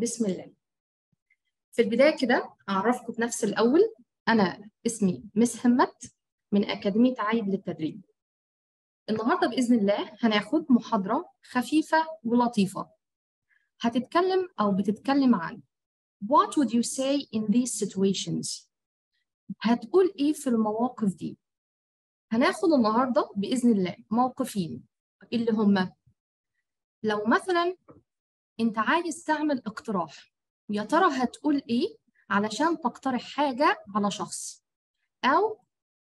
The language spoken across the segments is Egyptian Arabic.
بسم الله في البداية كده أعرفكم بنفسي الأول أنا اسمي مس همت من أكاديمية عايد للتدريب النهاردة بإذن الله هناخد محاضرة خفيفة ولطيفة هتتكلم أو بتتكلم عن What would you say in these situations؟ هتقول إيه في المواقف دي؟ هناخد النهاردة بإذن الله موقفين اللي هما لو مثلا انت عايز تعمل اقتراح يا ترى هتقول ايه علشان تقترح حاجة على شخص او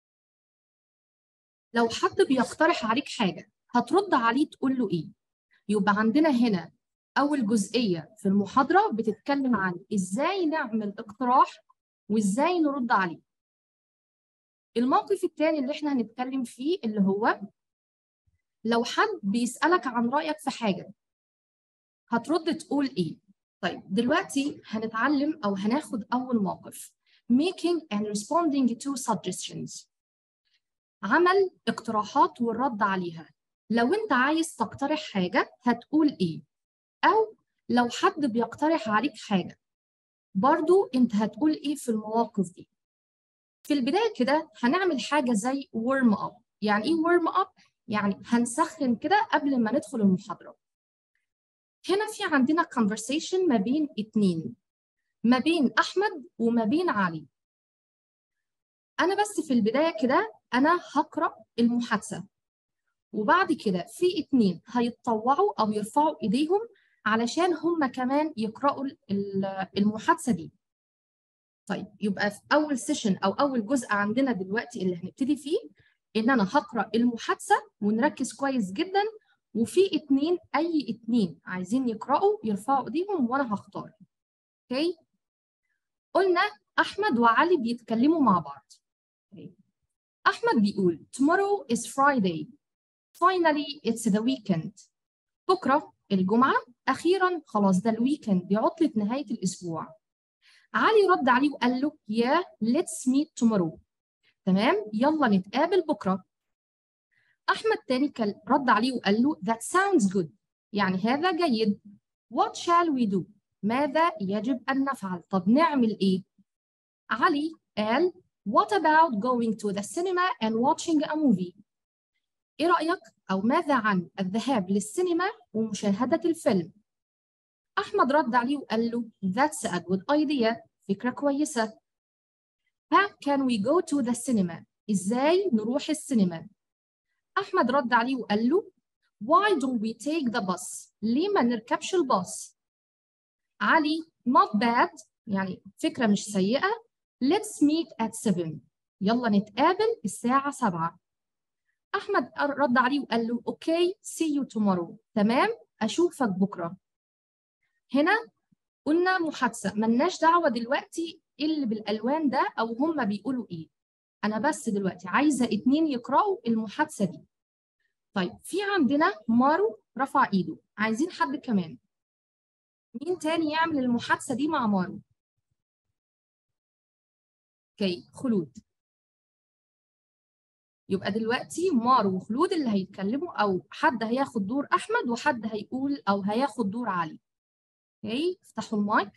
لو حد بيقترح عليك حاجة هترد عليه تقول له ايه يبقى عندنا هنا اول جزئية في المحاضرة بتتكلم عن ازاي نعمل اقتراح وازاي نرد عليه الموقف الثاني اللي احنا هنتكلم فيه اللي هو لو حد بيسألك عن رأيك في حاجة هترد تقول ايه طيب دلوقتي هنتعلم او هناخد اول موقف making and responding to suggestions عمل اقتراحات والرد عليها لو انت عايز تقترح حاجة هتقول ايه او لو حد بيقترح عليك حاجة برضو انت هتقول ايه في المواقف دي في البداية كده هنعمل حاجة زي warm up يعني ايه warm up يعني هنسخن كده قبل ما ندخل المحاضرة هنا في عندنا conversation ما بين اتنين ما بين أحمد وما بين علي أنا بس في البداية كده أنا هقرأ المحادثة وبعد كده في اتنين هيتطوعوا أو يرفعوا إيديهم علشان هم كمان يقرأوا المحادثة دي طيب يبقى في أول سيشن أو أول جزء عندنا دلوقتي اللي هنبتدي فيه إن أنا هقرأ المحادثة ونركز كويس جدا وفي اتنين اي اتنين عايزين يقرأوا يرفعوا ايديهم وانا هختار اوكي قلنا احمد وعلي بيتكلموا مع بعض okay. احمد بيقول tomorrow is Friday finally it's the weekend بكره الجمعه اخيرا خلاص ده الويكند دي عطله نهايه الاسبوع علي رد عليه وقال له yeah let's meet tomorrow تمام يلا نتقابل بكره أحمد تاني رد عليه وقال له that sounds good يعني هذا جيد what shall we do ماذا يجب أن نفعل طب نعمل إيه علي قال what about going to the cinema and watching a movie إيه رأيك أو ماذا عن الذهاب للسينما ومشاهدة الفيلم أحمد رد عليه وقال له that's a good idea فكرة كويسة how can we go to the cinema إزاي نروح السينما أحمد رد عليه وقال له Why don't we take the bus؟ ليه ما نركبش الباص؟ علي not bad يعني فكرة مش سيئة Let's meet at 7 يلا نتقابل الساعة 7 أحمد رد عليه وقال له Okay see you tomorrow تمام أشوفك بكرة هنا قلنا محادثة ملناش دعوة دلوقتي اللي بالألوان ده أو هم بيقولوا إيه أنا بس دلوقتي عايزة اتنين يقرأوا المحادثة دي طيب في عندنا مارو رفع ايده عايزين حد كمان مين تاني يعمل المحادثة دي مع مارو اوكي خلود يبقى دلوقتي مارو وخلود اللي هيتكلموا او حد هياخد دور احمد وحد هيقول او هياخد دور علي اوكي افتحوا المايك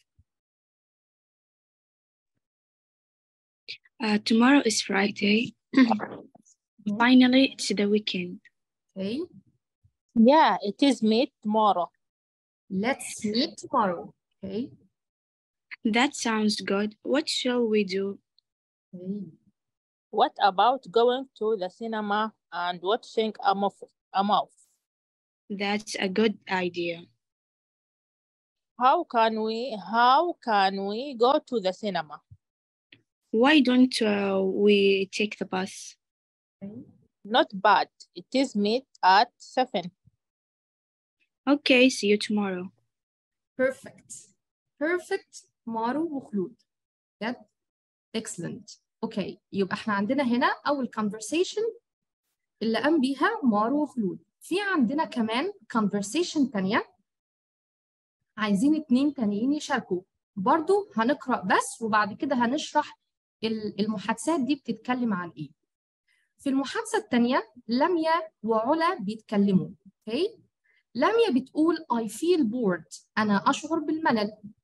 Uh, tomorrow is Friday. Finally, it's the weekend. Okay. Yeah, it is meet tomorrow. Let's meet tomorrow. Okay. That sounds good. What shall we do? Okay. What about going to the cinema and watching a movie? A movie? That's a good idea. How can we how can we go to the cinema? Why don't uh, we take the bus? Okay. Not bad. It is meet at 7. Okay, see you tomorrow. Perfect. Perfect مارو وخلود. Good. Excellent. اوكي يبقى احنا عندنا هنا اول conversation اللي قام بيها مارو وخلود. في عندنا كمان conversation تانية عايزين اتنين تانيين يشاركوا. برضو هنقرأ بس وبعد كده هنشرح المحادثات دي بتتكلم عن ايه. في المحادثة الثانية لميا وعلا بيتكلموا اوكي لميا بتقول I feel bored أنا أشعر بالملل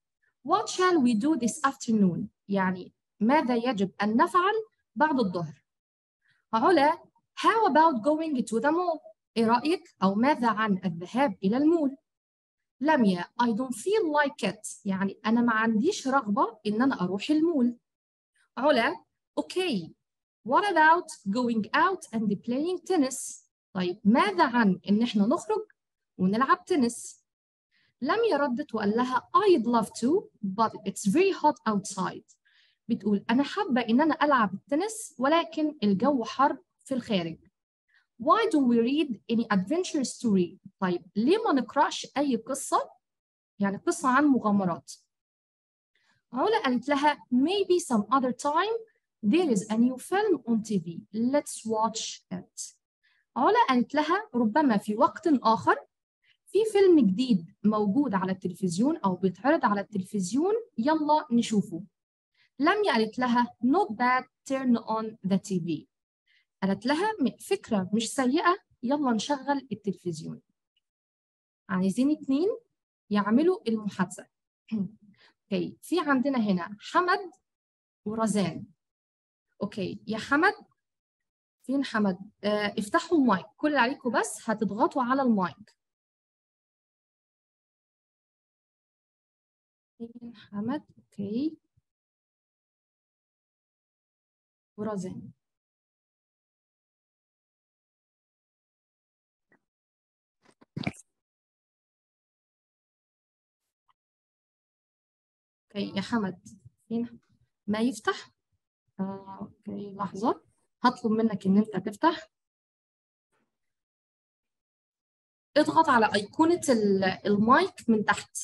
What shall we do this afternoon? يعني ماذا يجب أن نفعل بعد الظهر؟ علا How about going to the mall? إيه رأيك؟ أو ماذا عن الذهاب إلى المول؟ لميا I don't feel like it يعني أنا ما عنديش رغبة إن أنا أروح المول. علا Okay What about going out and playing tennis? طيب ماذا عن إن إحنا نخرج ونلعب تنس؟ لميا ردت وقال لها I'd love to but it's very hot outside. بتقول أنا حابة إن أنا ألعب التنس ولكن الجو حر في الخارج. Why don't we read any adventure story? طيب ليه ما نقرأش أي قصة؟ يعني قصة عن مغامرات. علا قالت لها maybe some other time there is a new film on TV. Let's watch it. علا قالت لها ربما في وقت آخر في فيلم جديد موجود على التلفزيون أو بيتعرض على التلفزيون يلا نشوفه. لميا قالت لها not bad turn on the TV. قالت لها فكرة مش سيئة يلا نشغل التلفزيون. عايزين اتنين يعملوا المحادثة. اوكي في عندنا هنا حمد ورزان. اوكي يا حمد فين حمد؟ آه افتحوا المايك كل اللي عليكم بس هتضغطوا على المايك. فين حمد؟ اوكي. ورزان. اوكي يا حمد فين ما يفتح آه، اوكي لحظة هطلب منك ان انت تفتح اضغط على أيقونة ال- المايك من تحت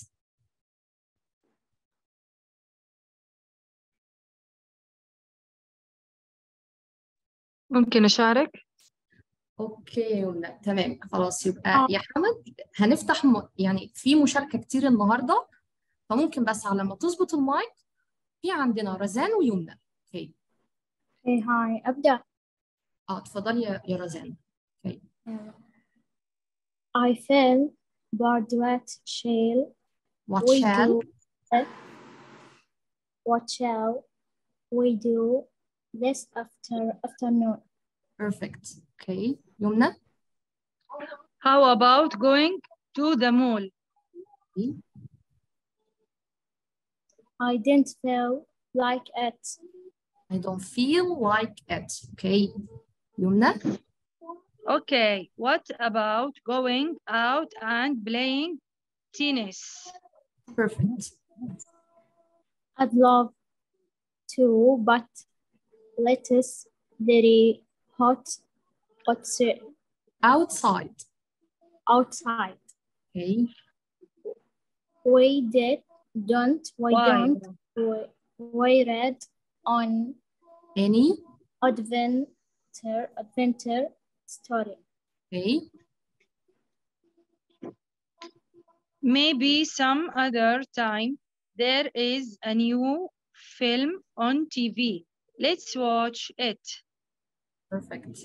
ممكن أشارك؟ اوكي ولا تمام خلاص يبقى يا حمد هنفتح م... يعني في مشاركة كتير النهاردة فممكن بس على ما تظبط المايك في عندنا رزان ويمنى اوكي Hey, hi. أبدأ. اه اتفضلي يا يا رزان I feel bored what shall what we shall do? What shall we do this after afternoon? perfect اوكي يمنى How about going to the mall? I didn't feel like it. I don't feel like it اوكي يمنى Okay, what about going out and playing tennis? perfect I'd love to, but let's very hot outside. outside outside. okay We did don't we Why? don't we, we read on any adventure adventure story. okay Maybe some other time there is a new film on TV. Let's watch it. perfect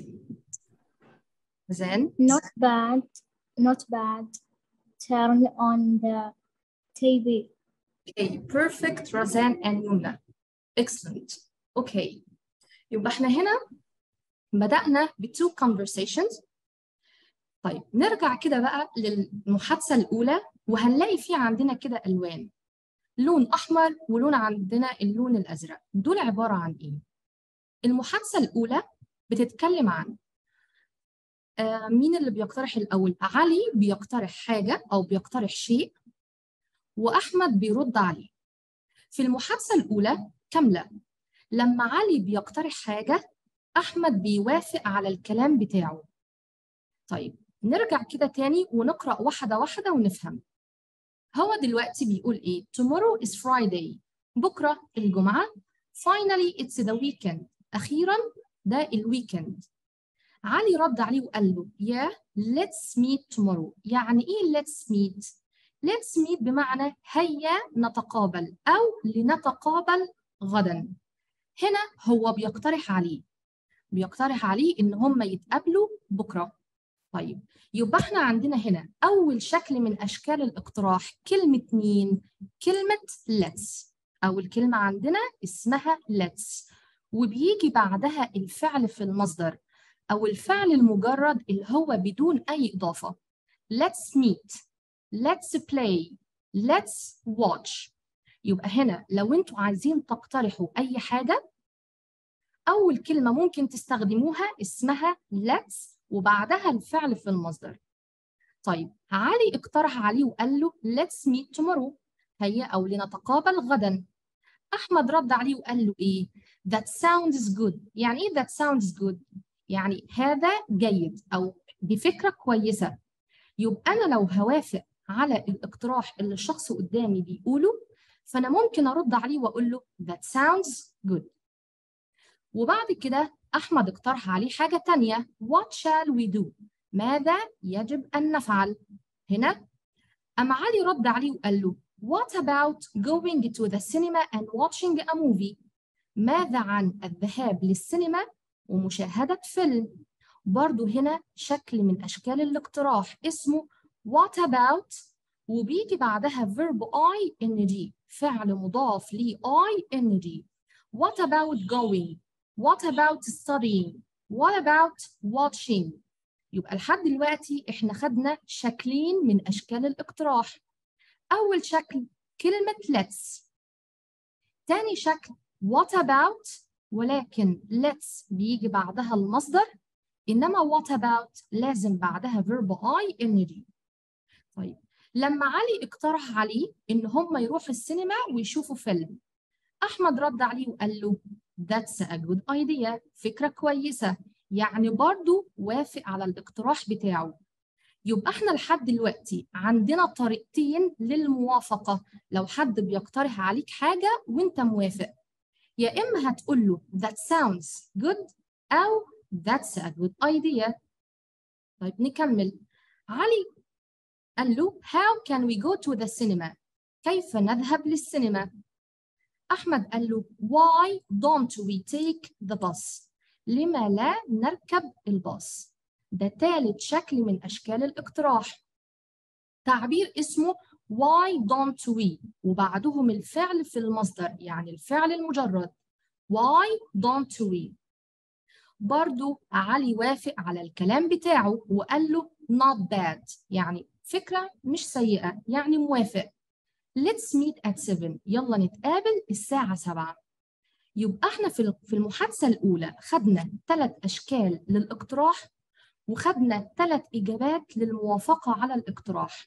then Not bad, not bad. Turn on the TV. okay perfect رزان and يمنى excellent okay يبقى احنا هنا بدأنا ب two conversations طيب نرجع كده بقى للمحادثة الأولى وهنلاقي في عندنا كده ألوان لون أحمر ولون عندنا اللون الأزرق دول عبارة عن إيه؟ المحادثة الأولى بتتكلم عن آه مين اللي بيقترح الأول؟ علي بيقترح حاجة أو بيقترح شيء وأحمد بيرد عليه في المحادثة الأولى كاملة لما علي بيقترح حاجة أحمد بيوافق على الكلام بتاعه طيب نرجع كده تاني ونقرأ واحدة واحدة ونفهم هو دلوقتي بيقول إيه tomorrow is Friday بكرة الجمعة finally it's the weekend أخيرا ده الويكند علي رد عليه وقال له يا let's meet tomorrow يعني إيه let's meet let's meet بمعنى هيا نتقابل أو لنتقابل غدا هنا هو بيقترح عليه بيقترح عليه إن هم يتقابلوا بكرة طيب يبقى احنا عندنا هنا أول شكل من أشكال الاقتراح كلمة مين؟ كلمة let's أول كلمة عندنا اسمها let's وبيجي بعدها الفعل في المصدر أو الفعل المجرد اللي هو بدون أي إضافة let's meet let's play let's watch يبقى هنا لو انتوا عايزين تقترحوا أي حاجة أول كلمة ممكن تستخدموها اسمها let's وبعدها الفعل في المصدر طيب علي اقترح عليه وقال له let's meet tomorrow هيا أو لنتقابل غدا أحمد رد عليه وقال له إيه that sounds good يعني إيه that sounds good يعني هذا جيد أو دي فكرة كويسة يبقى أنا لو هوافق على الاقتراح اللي الشخص قدامي بيقوله فأنا ممكن أرد عليه وأقول له that sounds good وبعد كده أحمد اقترح عليه حاجة تانية what shall we do ماذا يجب أن نفعل هنا أما علي رد عليه وقال له what about going to the cinema and watching a movie ماذا عن الذهاب للسينما ومشاهدة فيلم برضو هنا شكل من أشكال الاقتراح اسمه what about وبيجي بعدها verb I NG فعل مضاف ل I NG what about going what about studying what about watching يبقى لحد دلوقتي احنا خدنا شكلين من أشكال الاقتراح أول شكل كلمة let's تاني شكل what about ولكن let's بيجي بعدها المصدر إنما what about لازم بعدها verb I NG طيب لما علي اقترح عليه إن هم يروحوا السينما ويشوفوا فيلم أحمد رد عليه وقال له that's a good idea فكرة كويسة يعني برضو وافق على الاقتراح بتاعه يبقى احنا لحد دلوقتي عندنا طريقتين للموافقة لو حد بيقترح عليك حاجة وانت موافق يا إما هتقول له that sounds good أو that's a good idea طيب نكمل علي قال له how can we go to the cinema كيف نذهب للسينما أحمد قال له why don't we take the bus لما لا نركب الباص ده ثالث شكل من أشكال الاقتراح تعبير اسمه why don't we وبعدهم الفعل في المصدر يعني الفعل المجرد why don't we برضو علي وافق على الكلام بتاعه وقال له not bad يعني فكرة مش سيئة يعني موافق let's meet at 7 يلا نتقابل الساعة 7 يبقى احنا في في المحادثة الأولى خدنا ثلاث أشكال للاقتراح وخدنا ثلاث إجابات للموافقة على الاقتراح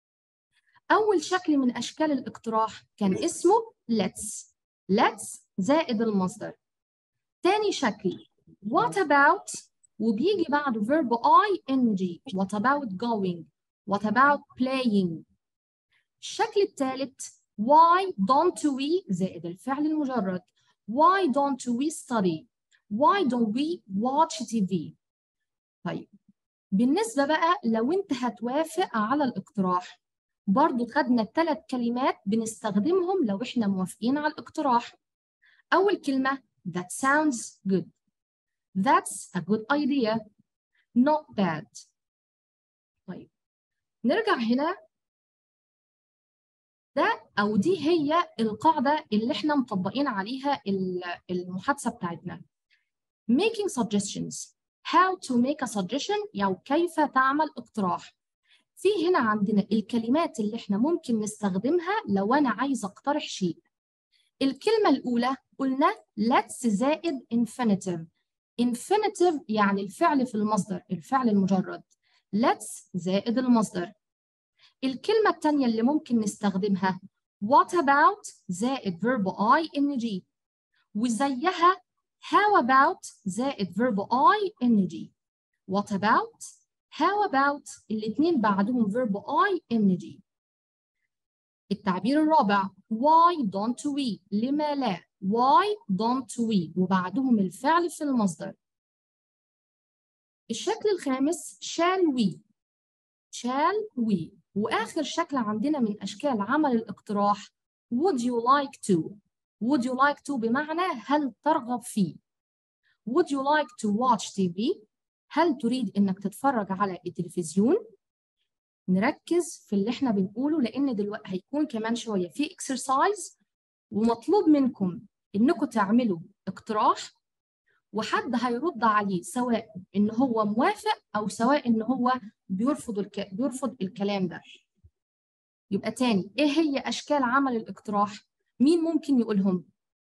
أول شكل من أشكال الاقتراح كان اسمه let's let's زائد المصدر تاني شكل what about وبيجي بعده verb I NG what about going what about playing الشكل الثالث why don't we زائد الفعل المجرد why don't we study why don't we watch TV طيب بالنسبة بقى لو انت هتوافق على الاقتراح برضو خدنا ثلاث كلمات بنستخدمهم لو احنا موافقين على الاقتراح أول كلمة that sounds good that's a good idea not bad طيب نرجع هنا ده او دي هي القاعده اللي احنا مطبقين عليها المحادثه بتاعتنا making suggestions how to make a suggestion يعني كيف تعمل اقتراح في هنا عندنا الكلمات اللي احنا ممكن نستخدمها لو انا عايزه اقترح شيء الكلمه الاولى قلنا let's زائد infinitive infinitive يعني الفعل في المصدر الفعل المجرد let's زائد المصدر الكلمة الثانية اللي ممكن نستخدمها what about زائد verb I NG وزيها how about زائد verb I NG what about how about الاتنين بعدهم verb I NG التعبير الرابع why don't we لما لا why don't we وبعدهم الفعل في المصدر الشكل الخامس shall we shall we وآخر شكل عندنا من أشكال عمل الاقتراح would you like to would you like to بمعنى هل ترغب فيه would you like to watch TV هل تريد انك تتفرج على التلفزيون نركز في اللي احنا بنقوله لان دلوقتي هيكون كمان شويه في اكسرسايز ومطلوب منكم انكم تعملوا اقتراح وحد هيرد عليه سواء ان هو موافق او سواء ان هو بيرفض الك... بيرفض الكلام ده يبقى تاني ايه هي اشكال عمل الاقتراح مين ممكن يقولهم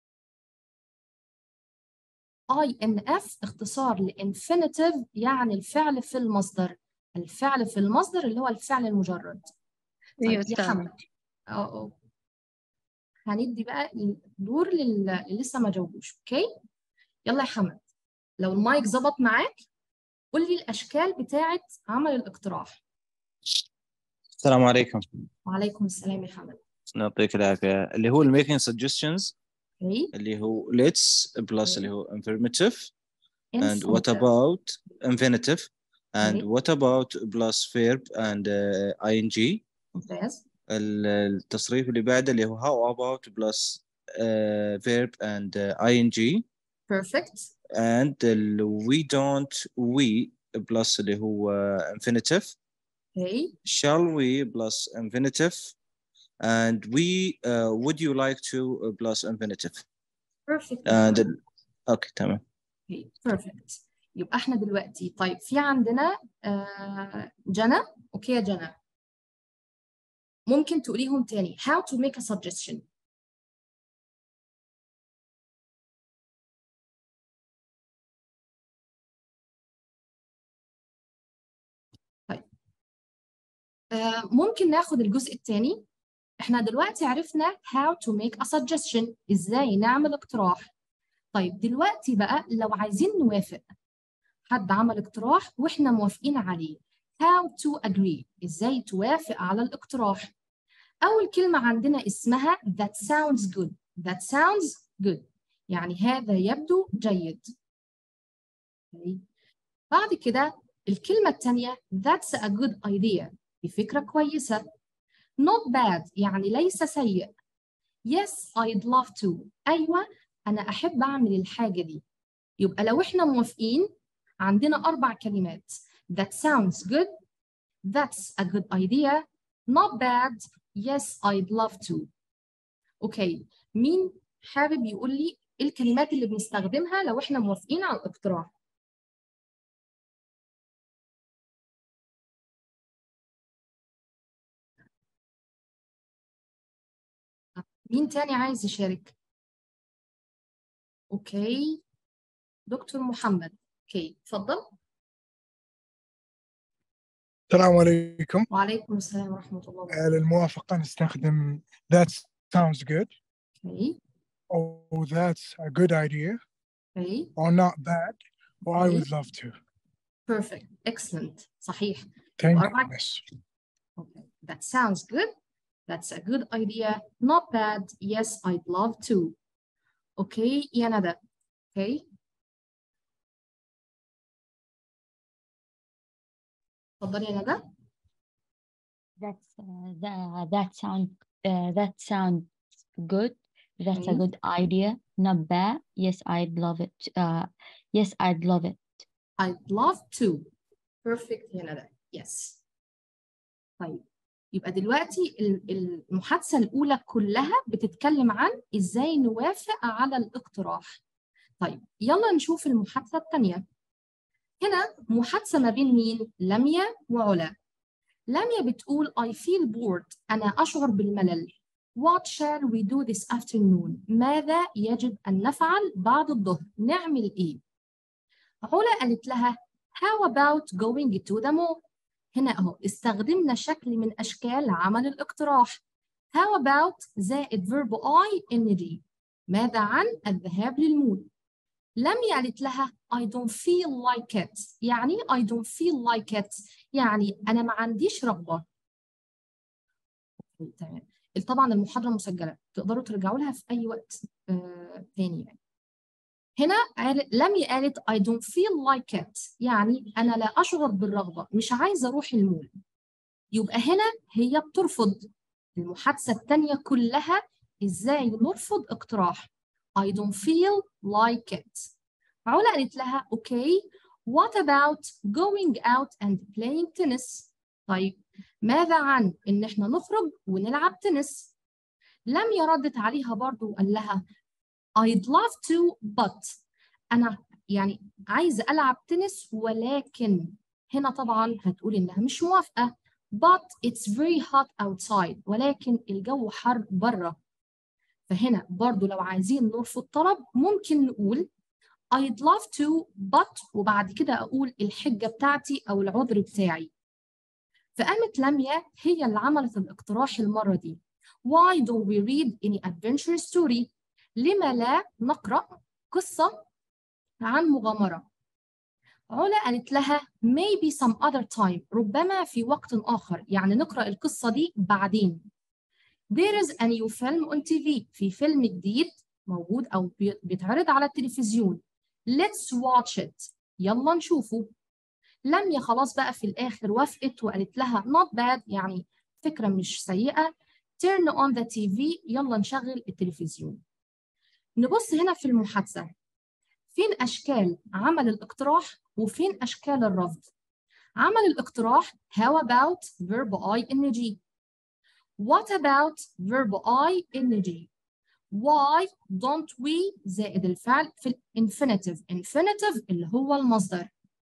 اي ان اف اختصار لانفينيتيف يعني الفعل في المصدر الفعل في المصدر اللي هو الفعل المجرد أيوة يا أستاذ حمد اه اه هندي بقى الدور لل- اللي لسه ما جاوبوش اوكي يلا يا حمد لو المايك ظبط معاك قول لي الاشكال بتاعه عمل الاقتراح السلام عليكم وعليكم السلام يا حمد يعطيك العافية اللي هو ال making suggestions اوكي اللي هو let's plus اللي هو affirmative and what Infinitive. about infinitive and Okay. what about plus verb and uh, ing ممتاز ال- التصريف اللي بعده اللي هو how about plus uh, verb and uh, ing perfect and ال we don't we plus اللي هو infinitive اوكي shall we plus infinitive and we uh, would you like to uh, plus infinitive perfect and ال- اوكي تمام اوكي perfect يبقى احنا دلوقتي طيب في عندنا آه جنى اوكي يا جنى ممكن تقوليهم تاني how to make a suggestion طيب آه ممكن ناخد الجزء الثاني احنا دلوقتي عرفنا how to make a suggestion ازاي نعمل اقتراح طيب دلوقتي بقى لو عايزين نوافق حد عمل اقتراح واحنا موافقين عليه how to agree ازاي توافق على الاقتراح اول كلمة عندنا اسمها that sounds good that sounds good يعني هذا يبدو جيد Okay. بعد كده الكلمة الثانية that's a good idea دي فكرة كويسة not bad يعني ليس سيء yes I'd love to أيوة أنا أحب أعمل الحاجة دي يبقى لو إحنا موافقين عندنا أربع كلمات that sounds good that's a good idea not bad yes I'd love to أوكي مين حابب يقول لي إيه الكلمات اللي بنستخدمها لو إحنا موافقين على الاقتراح مين تاني عايز يشارك؟ اوكي دكتور محمد اوكي اتفضل السلام عليكم وعليكم السلام ورحمة الله وبركاته آه، للموافقة نستخدم that sounds good اوكي or that's a good idea اوكي or not bad or I Okay. would love to. perfect excellent صحيح Thank أربعة. you. miss. okay that sounds good that's a good idea not bad yes I'd love to اوكي يا ندى اوكي اتفضلي يا ندى That's uh, that that sound uh, that sounds good. That's a Okay. good idea. Not bad. Yes, I'd love it. Uh, yes, I'd love it. I'd love to perfect يا ندى yes طيب يبقى دلوقتي ال- المحادثة الأولى كلها بتتكلم عن إزاي نوافق على الاقتراح طيب يلا نشوف المحادثة الثانية هنا محادثة ما بين مين؟ لميا وعلا لميا بتقول I feel bored أنا أشعر بالملل What shall we do this afternoon؟ ماذا يجب أن نفعل بعد الظهر؟ نعمل إيه؟ علا قالت لها How about going to the mall؟ هنا أهو استخدمنا شكل من أشكال عمل الاقتراح How about زائد verb I ing ماذا عن الذهاب للمول؟ لميا قالت لها I don't feel like it يعني I don't feel like it يعني أنا ما عنديش رغبة أوكي، تمام طبعا المحاضرة مسجلة تقدروا ترجعوا لها في أي وقت آه تاني يعني هنا قال لميا قالت I don't feel like it يعني أنا لا أشعر بالرغبة مش عايزة أروح المول يبقى هنا هي بترفض المحادثة التانية كلها إزاي نرفض اقتراح I don't feel like it علا قالت لها okay What about going out and playing tennis? طيب ماذا عن إن إحنا نخرج ونلعب تنس؟ لميا ردت عليها برضو وقال لها I'd love to but أنا يعني عايزة ألعب تنس ولكن هنا طبعا هتقول إنها مش موافقة but it's very hot outside ولكن الجو حر بره فهنا برضو لو عايزين نرفض طلب ممكن نقول I'd love to but وبعد كده أقول الحجة بتاعتي أو العذر بتاعي فقامت لميا هي اللي عملت الاقتراح المرة دي Why don't we read any adventure story لما لا نقرأ قصة عن مغامرة علا قالت لها maybe some other time ربما في وقت آخر يعني نقرأ القصة دي بعدين There is a new film on TV في فيلم جديد موجود أو بي- بيتعرض على التلفزيون Let's watch it يلا نشوفه لميا خلاص بقى في الآخر وافقت وقالت لها not bad يعني فكرة مش سيئة turn on the TV يلا نشغل التلفزيون نبص هنا في المحادثة فين أشكال عمل الاقتراح وفين أشكال الرفض عمل الاقتراح how about verb I ing what about verb I ing why don't we زائد الفعل في الانفينيتيف infinitive اللي هو المصدر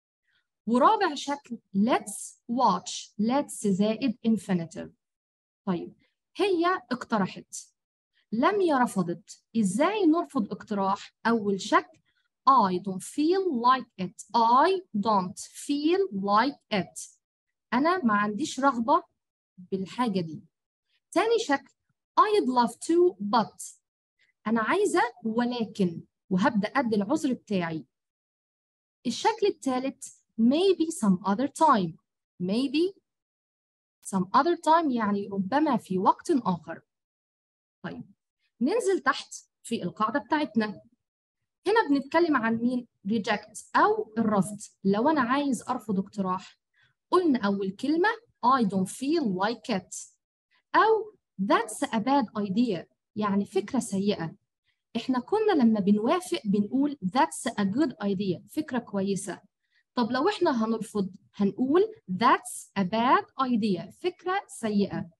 ورابع شكل let's watch let's زائد infinitive طيب هي اقترحت لميا رفضت ازاي نرفض اقتراح اول شكل I don't feel like it I don't feel like it انا ما عنديش رغبة بالحاجة دي تاني شكل I'd love to but انا عايزة ولكن وهبدأ أدي العذر بتاعي الشكل الثالث maybe some other time maybe some other time يعني ربما في وقت آخر طيب ننزل تحت في القاعدة بتاعتنا هنا بنتكلم عن مين reject أو الرفض لو أنا عايز أرفض اقتراح قلنا أول كلمة I don't feel like it أو that's a bad idea يعني فكرة سيئة إحنا كنا لما بنوافق بنقول that's a good idea فكرة كويسة طب لو إحنا هنرفض هنقول that's a bad idea فكرة سيئة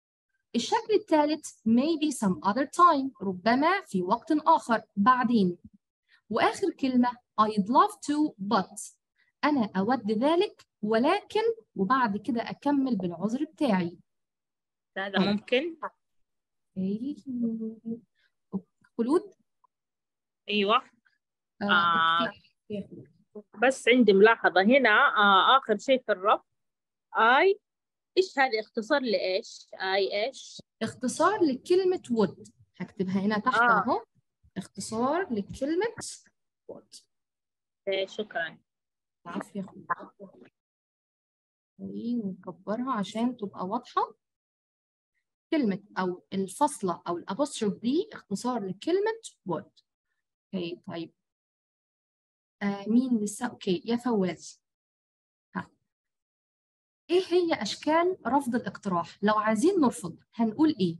الشكل الثالث maybe some other time ربما في وقت آخر بعدين وآخر كلمة I'd love to but أنا أود ذلك ولكن وبعد كده أكمل بالعذر بتاعي هذا ممكن أوكي. خلود ايوه آه. آه. أوكي. بس عندي ملاحظة هنا آه آخر شيء في الرفض I إيش هذا اختصار لإيش؟ I إيش؟ اختصار لكلمة would هكتبها هنا تحت آه. أهو اختصار لكلمة would إيه، شكرا العافية يا خلود أوكي، ونكبرها عشان تبقى واضحة كلمة أو الفصلة أو الأبوستروف دي اختصار لكلمة would اوكي طيب آه مين لسه اوكي يا فواز ها ايه هي اشكال رفض الاقتراح لو عايزين نرفض هنقول ايه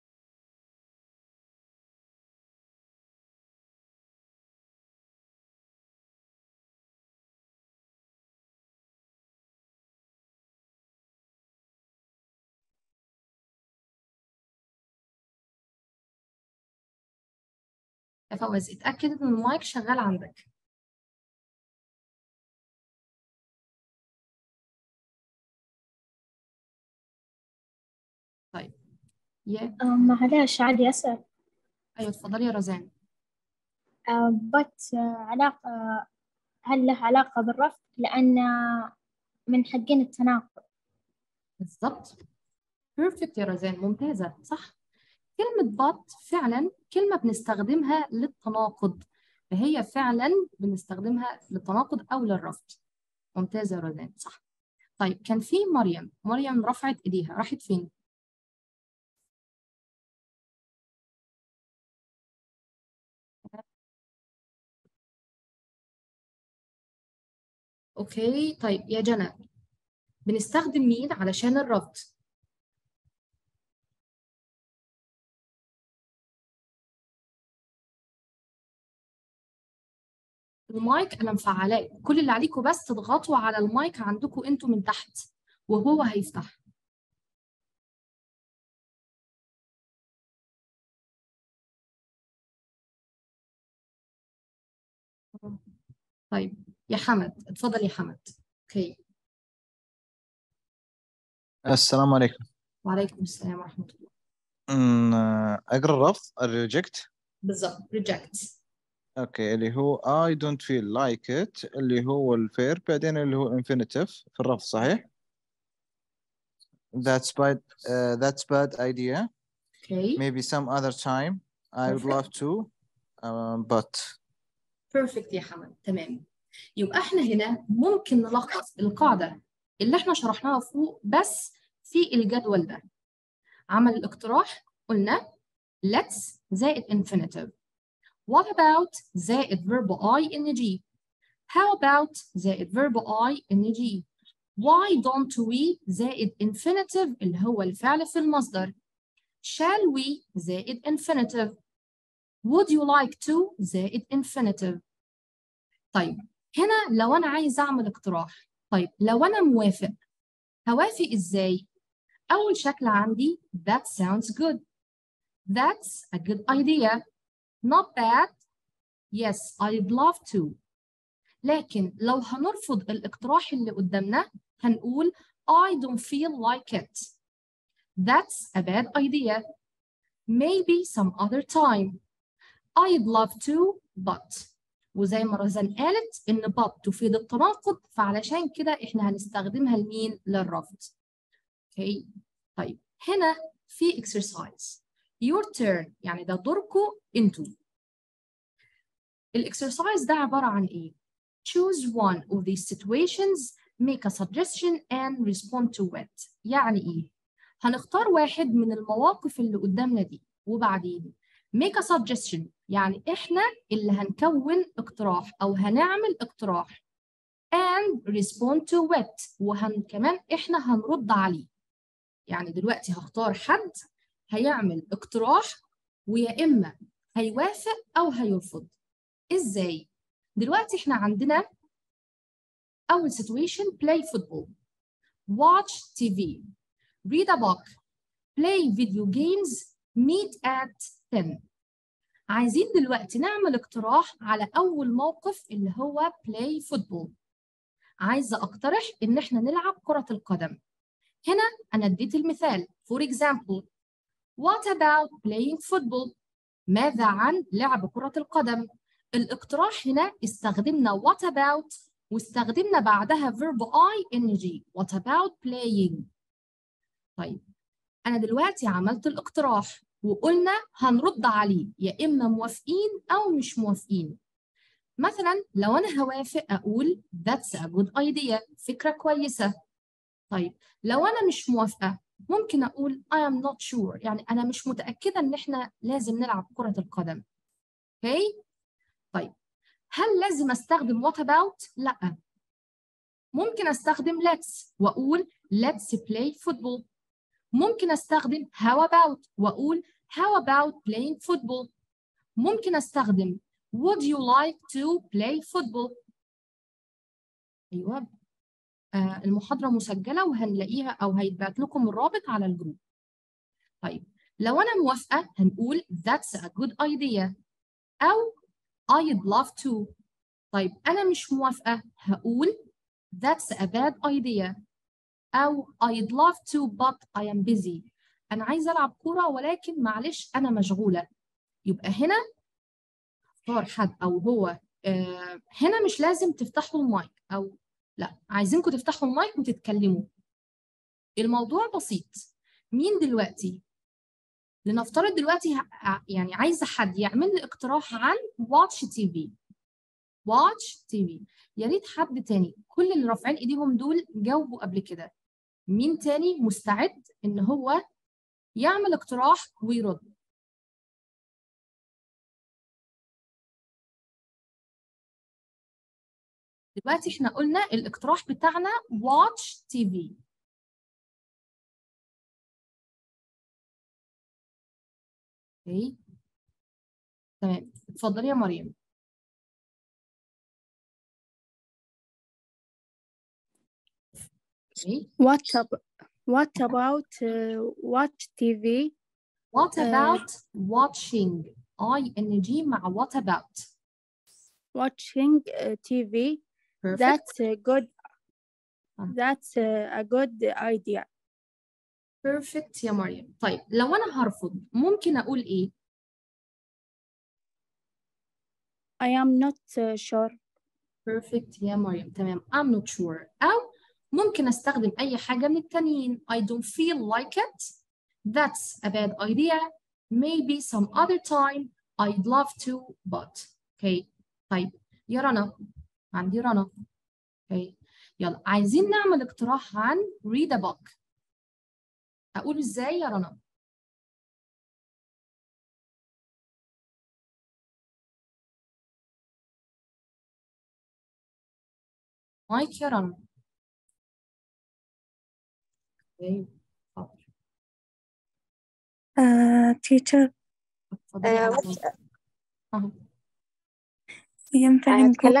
يا فواز اتاكد ان المايك شغال عندك طيب يا آه، معلش عادي أسأل ايوه اتفضلي يا رزان آه، but آه، علاقة هل له علاقة بالرفض لأن من حقين التناقض بالظبط بيرفكت يا رزان ممتازة صح كلمة but فعلا كلمة بنستخدمها للتناقض فهي فعلا بنستخدمها للتناقض أو للرفض ممتازة يا رزان صح طيب كان في مريم مريم رفعت إيديها راحت فين؟ أوكي طيب يا جنى بنستخدم مين علشان الرفض؟ المايك انا مفعلاه كل اللي عليكم بس تضغطوا على المايك عندكم انتوا من تحت وهو هيفتح طيب يا حمد اتفضل يا حمد اوكي السلام عليكم وعليكم السلام ورحمة الله أمم، اقرا الرفض الريجكت بالظبط reject اوكي اللي هو I don't feel like it اللي هو الفير بعدين اللي هو infinitive في الرفض صحيح؟ That's bad uh, that's bad idea اوكي maybe some other time I would love to um, but بيرفكت يا حمد تمام يبقى احنا هنا ممكن نلخص القاعدة اللي احنا شرحناها فوق بس في الجدول ده عمل الاقتراح قلنا let's زائد infinitive what about زائد verb I in G how about زائد verb I in G why don't we زائد infinitive اللي هو الفعل في المصدر shall we زائد infinitive would you like to زائد infinitive طيب هنا لو أنا عايز أعمل اقتراح طيب لو أنا موافق هوافق إزاي؟ أول شكل عندي that sounds good that's a good idea not bad yes I'd love to لكن لو هنرفض الاقتراح اللي قدامنا هنقول I don't feel like it that's a bad idea maybe some other time I'd love to but وزي ما رزان قالت إن but تفيد التناقض فعلشان كده إحنا هنستخدمها لمين؟ للرفض. أوكي طيب هنا في exercise your turn يعني ده دوركم انتوا. الاكسرسايز ده عبارة عن إيه؟ choose one of these situations make a suggestion and respond to it يعني إيه؟ هنختار واحد من المواقف اللي قدامنا دي وبعدين make a suggestion يعني إحنا اللي هنكون اقتراح أو هنعمل اقتراح and respond to it وهن كمان إحنا هنرد عليه يعني دلوقتي هختار حد هيعمل اقتراح ويا إما هيوافق أو هيرفض إزاي؟ دلوقتي إحنا عندنا أول situation play football watch TV read a book play video games meet at 10 عايزين دلوقتي نعمل اقتراح على أول موقف اللي هو play football عايزة أقترح إن إحنا نلعب كرة القدم هنا أنا اديت المثال for example what about playing football ماذا عن لعب كرة القدم الاقتراح هنا استخدمنا what about واستخدمنا بعدها verb I N G what about playing طيب أنا دلوقتي عملت الاقتراح وقلنا هنرد عليه يا إما موافقين أو مش موافقين مثلا لو أنا هوافق أقول that's a good idea فكرة كويسة طيب لو أنا مش موافقة ممكن أقول I am not sure يعني أنا مش متأكدة إن إحنا لازم نلعب كرة القدم أوكي okay? طيب هل لازم أستخدم what about؟ لأ ممكن أستخدم let's وأقول let's play football ممكن أستخدم how about وأقول how about playing football ممكن أستخدم would you like to play football أيوة آه المحاضرة مسجلة وهنلاقيها أو هيتبعت لكم الرابط على الجروب طيب لو أنا موافقة هنقول that's a good idea أو I'd love to طيب أنا مش موافقة هقول that's a bad idea أو I'd love to but I am busy أنا عايزة ألعب كورة ولكن معلش أنا مشغولة يبقى هنا اختار حد أو هو آه هنا مش لازم تفتحوا المايك أو لا عايزينكم تفتحوا المايك وتتكلموا الموضوع بسيط مين دلوقتي لنفترض دلوقتي يعني عايزة حد يعمل لي اقتراح عن واتش تي في واتش تي في يا ريت حد تاني كل اللي رافعين ايديهم دول جاوبوا قبل كده مين تاني مستعد ان هو يعمل اقتراح ويرد دلوقتي احنا قلنا الاقتراح بتاعنا واتش تي في اوكي تمام اتفضلي يا مريم Okay. What ab- what about uh, watch TV? What Uh, about watching ing مع what about Watching uh, TV. perfect That's a good. Um. That's a, a good idea. perfect يا مريم طيب لو انا هرفض ممكن اقول ايه I am not uh, sure. perfect يا مريم تمام I'm not sure أو ممكن أستخدم أي حاجة من التانيين I don't feel like it that's a bad idea maybe some other time I'd love to but okay طيب يا رنا عندي رنا okay يلا عايزين نعمل اقتراح عن read a book أقول إزاي يا رنا مايك يا رنا okay. حاضر Uh, teacher اتفضلي يا آه، رنا. what- أهو. ينفع آه، نقول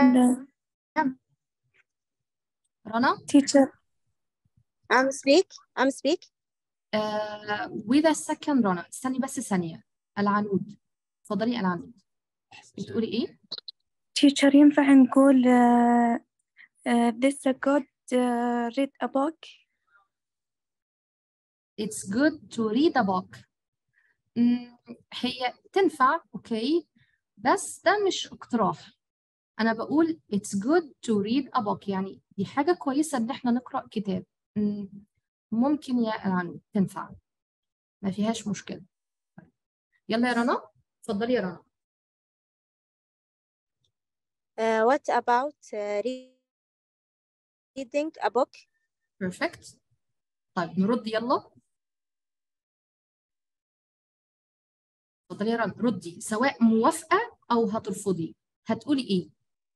رنا teacher I'm speak. I'm speak. آه with a second رنا استني بس ثانية العنود اتفضلي العنود بتقولي ايه؟ teacher ينفع نقول uh, uh, this a good uh, read a book It's good to read a book مم، هي تنفع اوكي بس ده مش اقتراح انا بقول it's good to read a book يعني دي حاجة كويسة ان احنا نقرأ كتاب مم، ممكن يا العنود تنفع ما فيهاش مشكلة يلا يا رنا اتفضلي يا رنا Uh, what about uh, re- reading a book? perfect طيب نرد يلا اتفضلي يا رنا ردي سواء موافقة أو هترفضي هتقولي إيه؟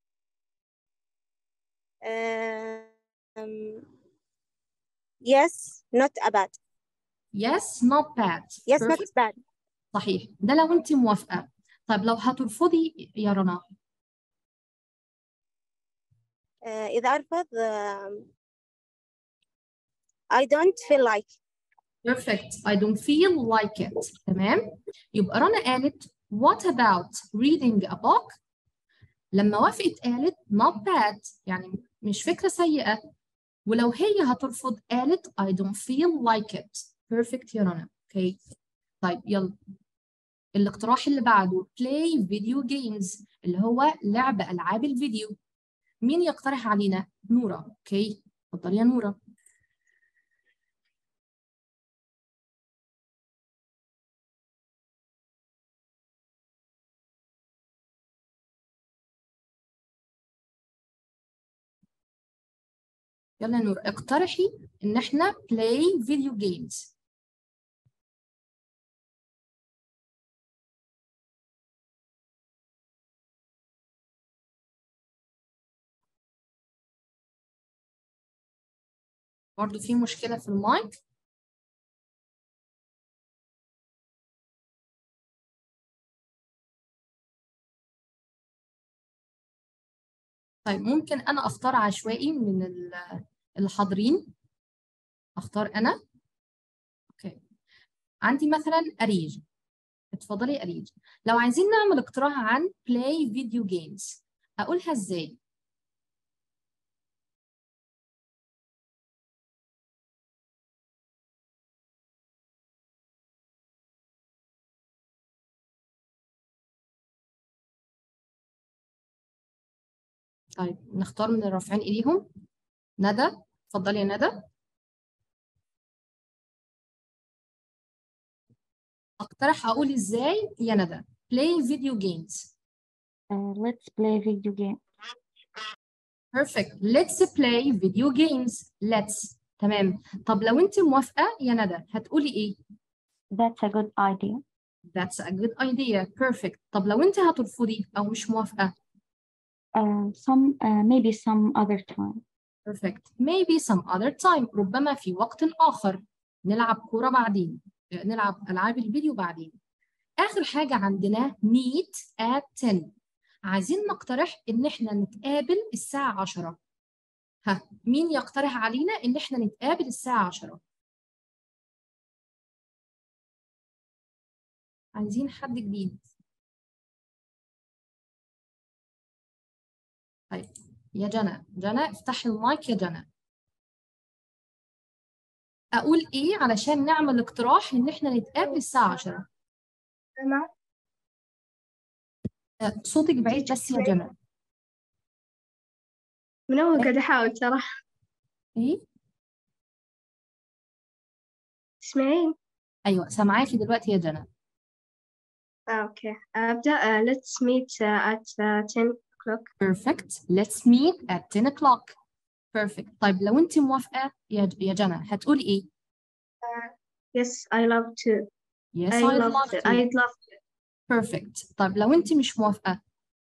Um, yes, not a bad. Yes not bad Yes, not Perfect. bad. صحيح ده لو أنت موافقة طيب لو هترفضي يا رنا Uh, إذا أرفض um, I don't feel like. perfect I don't feel like it تمام يبقى رنا قالت what about reading a book لما وافقت قالت not bad يعني مش فكرة سيئة ولو هي هترفض قالت I don't feel like it perfect يا رنا اوكي طيب يلا الاقتراح اللي بعده play video games اللي هو لعب ألعاب الفيديو مين يقترح علينا نورة اوكي اتفضلي يا نورة يلا يا نور اقترحي ان احنا play video games برضو في مشكلة في المايك طيب ممكن انا اختار عشوائي من ال- الحاضرين اختار انا اوكي عندي مثلا اريج اتفضلي اريج لو عايزين نعمل اقتراح عن play video games اقولها ازاي طيب نختار من الرافعين ايديهم ندى اتفضلي يا ندى اقترح اقول ازاي يا ندى play video games Uh, let's play video game. perfect let's play video games let's تمام طب لو انت موافقة يا ندى هتقولي ايه That's a good idea. that's a good idea perfect طب لو انت هترفضي او مش موافقة Uh, some uh, maybe some other time. perfect maybe some other time ربما في وقت آخر نلعب كورة بعدين نلعب ألعاب الفيديو بعدين آخر حاجة عندنا meet at 10 عايزين نقترح إن إحنا نتقابل الساعة 10 ها مين يقترح علينا ان احنا نتقابل الساعة 10 عايزين حد جديد طيب يا جنى جنى افتحي المايك يا جنى اقول ايه علشان نعمل اقتراح ان احنا نتقابل الساعة 10 تمام آه، صوتك بعيد بس يا جنى من أول قاعد أحاول ترى ايه تسمعين؟ ايوه سامعاكي دلوقتي يا جنى آه أوكي أبدأ uh, let's meet uh, at uh, 10 o'clock perfect let's meet at 10 o'clock perfect طيب لو انت موافقة يا يا جنى هتقولي ايه yes I love to yes I I'd love love to to I'd love to perfect طيب لو انت مش موافقة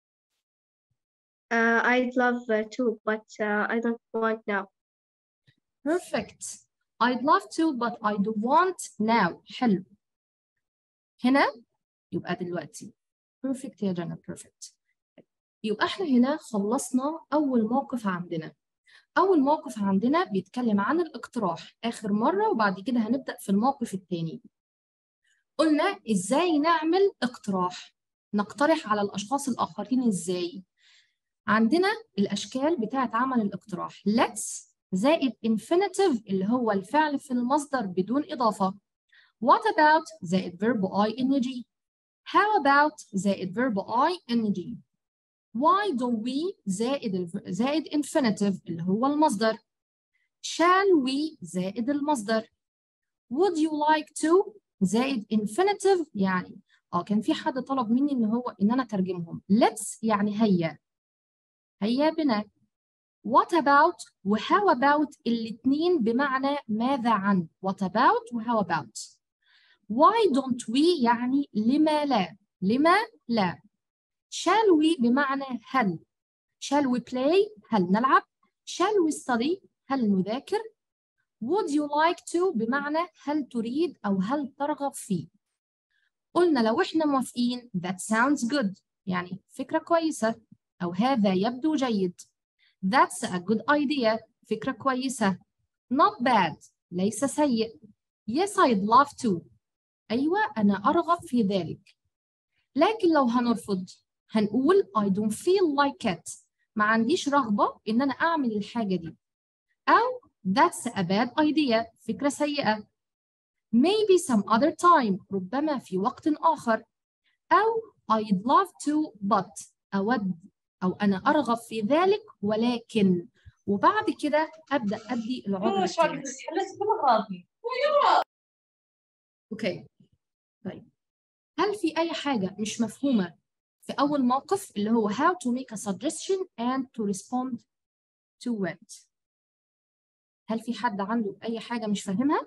uh, I'd love uh, to but uh, I don't want now perfect I'd love to but I don't want now حلو هنا يبقى دلوقتي perfect يا جنى perfect يبقى احنا هنا خلصنا أول موقف عندنا أول موقف عندنا بيتكلم عن الاقتراح آخر مرة وبعد كده هنبدأ في الموقف التاني قلنا إزاي نعمل اقتراح نقترح على الأشخاص الآخرين إزاي عندنا الأشكال بتاعت عمل الاقتراح let's زائد infinitive اللي هو الفعل في المصدر بدون إضافة what about زائد verb ing how about زائد verb ing why don't we زائد الف... زائد infinitive اللي هو المصدر shall we زائد المصدر would you like to زائد infinitive يعني اه كان في حد طلب مني ان هو ان انا اترجمهم let's يعني هيا هيا بنا what about و how about الاتنين بمعنى ماذا عن what about و how about why don't we يعني لما لا لما لا shall we بمعنى هل shall we play هل نلعب shall we study هل نذاكر would you like to بمعنى هل تريد أو هل ترغب فيه قلنا لو احنا موافقين that sounds good يعني فكرة كويسة أو هذا يبدو جيد that's a good idea فكرة كويسة not bad ليس سيء yes I'd love to أيوة أنا أرغب في ذلك لكن لو هنرفض هنقول I don't feel like it ما عنديش رغبة إن أنا أعمل الحاجة دي أو that's a bad idea فكرة سيئة maybe some other time ربما في وقت آخر أو I'd love to but أود أو أنا أرغب في ذلك ولكن وبعد كده أبدأ أدي العذر التاني أوكي طيب هل في أي حاجة مش مفهومة في أول موقف اللي هو how to make a suggestion and to respond to it هل في حد عنده أي حاجة مش فاهمها؟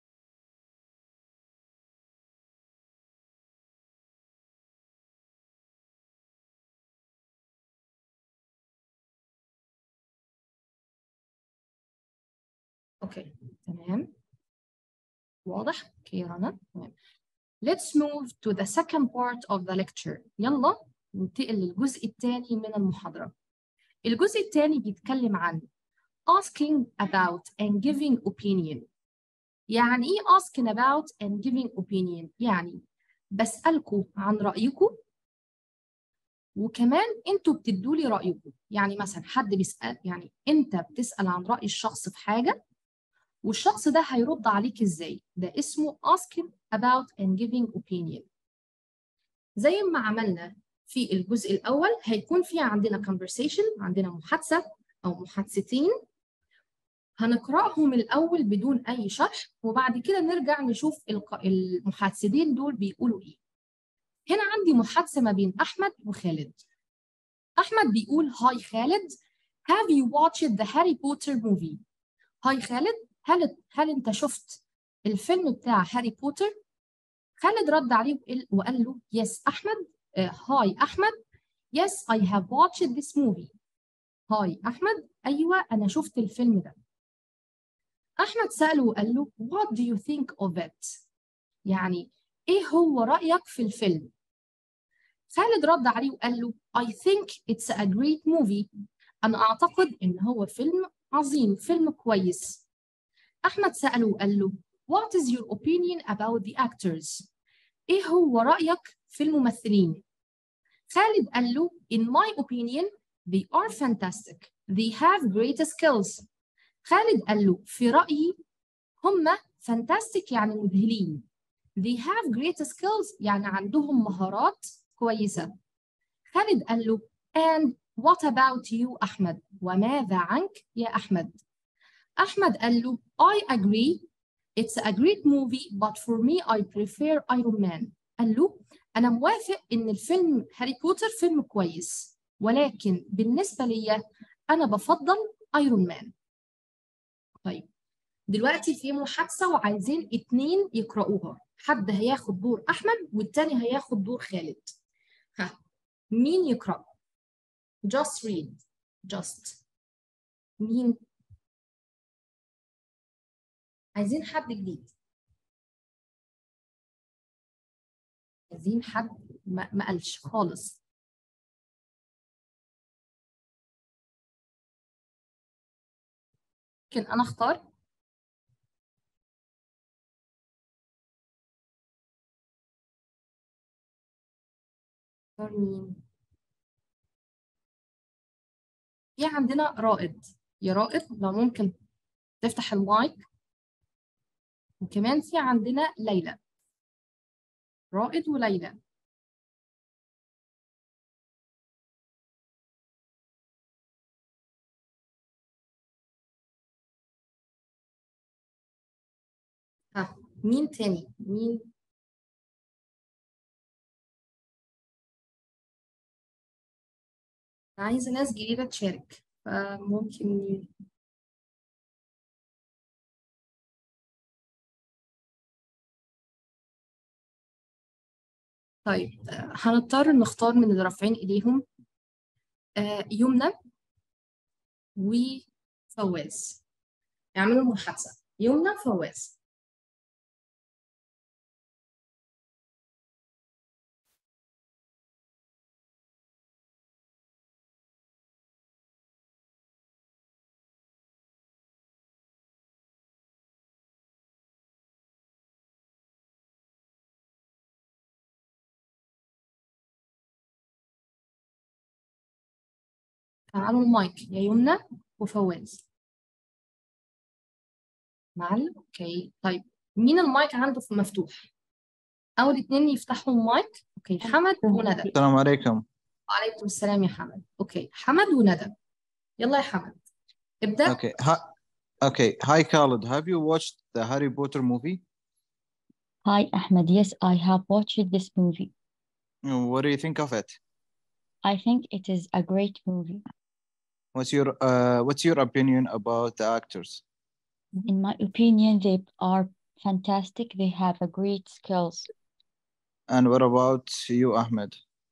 اوكي تمام واضح اوكي رنا تمام let's move to the second part of the lecture يلا ننتقل للجزء الثاني من المحاضرة الجزء الثاني بيتكلم عن asking about and giving opinion يعني ايه asking about and giving opinion يعني بسألكم عن رأيكم وكمان انتوا بتدوا لي رأيكم يعني مثلا حد بيسأل يعني انت بتسأل عن رأي الشخص في حاجة والشخص ده هيرد عليك ازاي ده اسمه asking about and giving opinion زي ما عملنا في الجزء الأول هيكون في عندنا conversation عندنا محادثة أو محادثتين هنقرأهم الأول بدون أي شرح وبعد كده نرجع نشوف المحادثتين دول بيقولوا إيه هنا عندي محادثة ما بين أحمد وخالد أحمد بيقول هاي خالد have you watched the Harry Potter movie هاي خالد هل هل انت شفت الفيلم بتاع هاري بوتر خالد رد عليه وقال له يس احمد هاي uh, احمد يس I have watched this movie هاي احمد ايوه انا شفت الفيلم ده احمد ساله وقال له what do you think of it يعني ايه هو رايك في الفيلم خالد رد عليه وقال له I think it's a great movie انا اعتقد ان هو فيلم عظيم فيلم كويس أحمد سأله وقال له What is your opinion about the actors؟ إيه هو رأيك في الممثلين؟ خالد قال له In my opinion they are fantastic they have great skills خالد قال له في رأيي هم fantastic يعني مذهلين they have great skills يعني عندهم مهارات كويسة خالد قال له and what about you أحمد وماذا عنك يا أحمد أحمد قال له I agree it's a great movie but for me I prefer Iron Man قال له أنا موافق إن الفيلم هاري بوتر فيلم كويس ولكن بالنسبة لي أنا بفضل ايرون مان طيب دلوقتي في محادثة وعايزين اتنين يقرأوها حد هياخد دور أحمد والتاني هياخد دور خالد ها مين يقرأ just read just مين عايزين حد جديد عايزين حد ما ما قالش خالص ممكن انا اختار اختار مين في عندنا رائد يا رائد لو ممكن تفتح المايك وكمان في عندنا ليلى رائد وليلى ها مين تاني مين عايزة ناس جديدة تشارك فممكن طيب آه، هنضطر نختار من اللي رافعين ايديهم آه، يمنى وفواز يعملوا المحادثة يمنى فواز تعالوا المايك يا يمنى وفواز معلم اوكي طيب مين المايك عنده في مفتوح اول اتنين يفتحوا المايك اوكي حمد وندى السلام عليكم وعليكم السلام يا حمد اوكي حمد وندى يلا يا حمد ابدأ Okay. Hi, okay. Hi, Khalid. Have you watched the Harry Potter movie? Hi, Ahmed. Yes, I have watched this movie. What do you think of it? I think it is a great movie. What's your uh, What's your opinion about the actors? In my opinion, they are fantastic. They have a great skills. And what about you, Ahmed?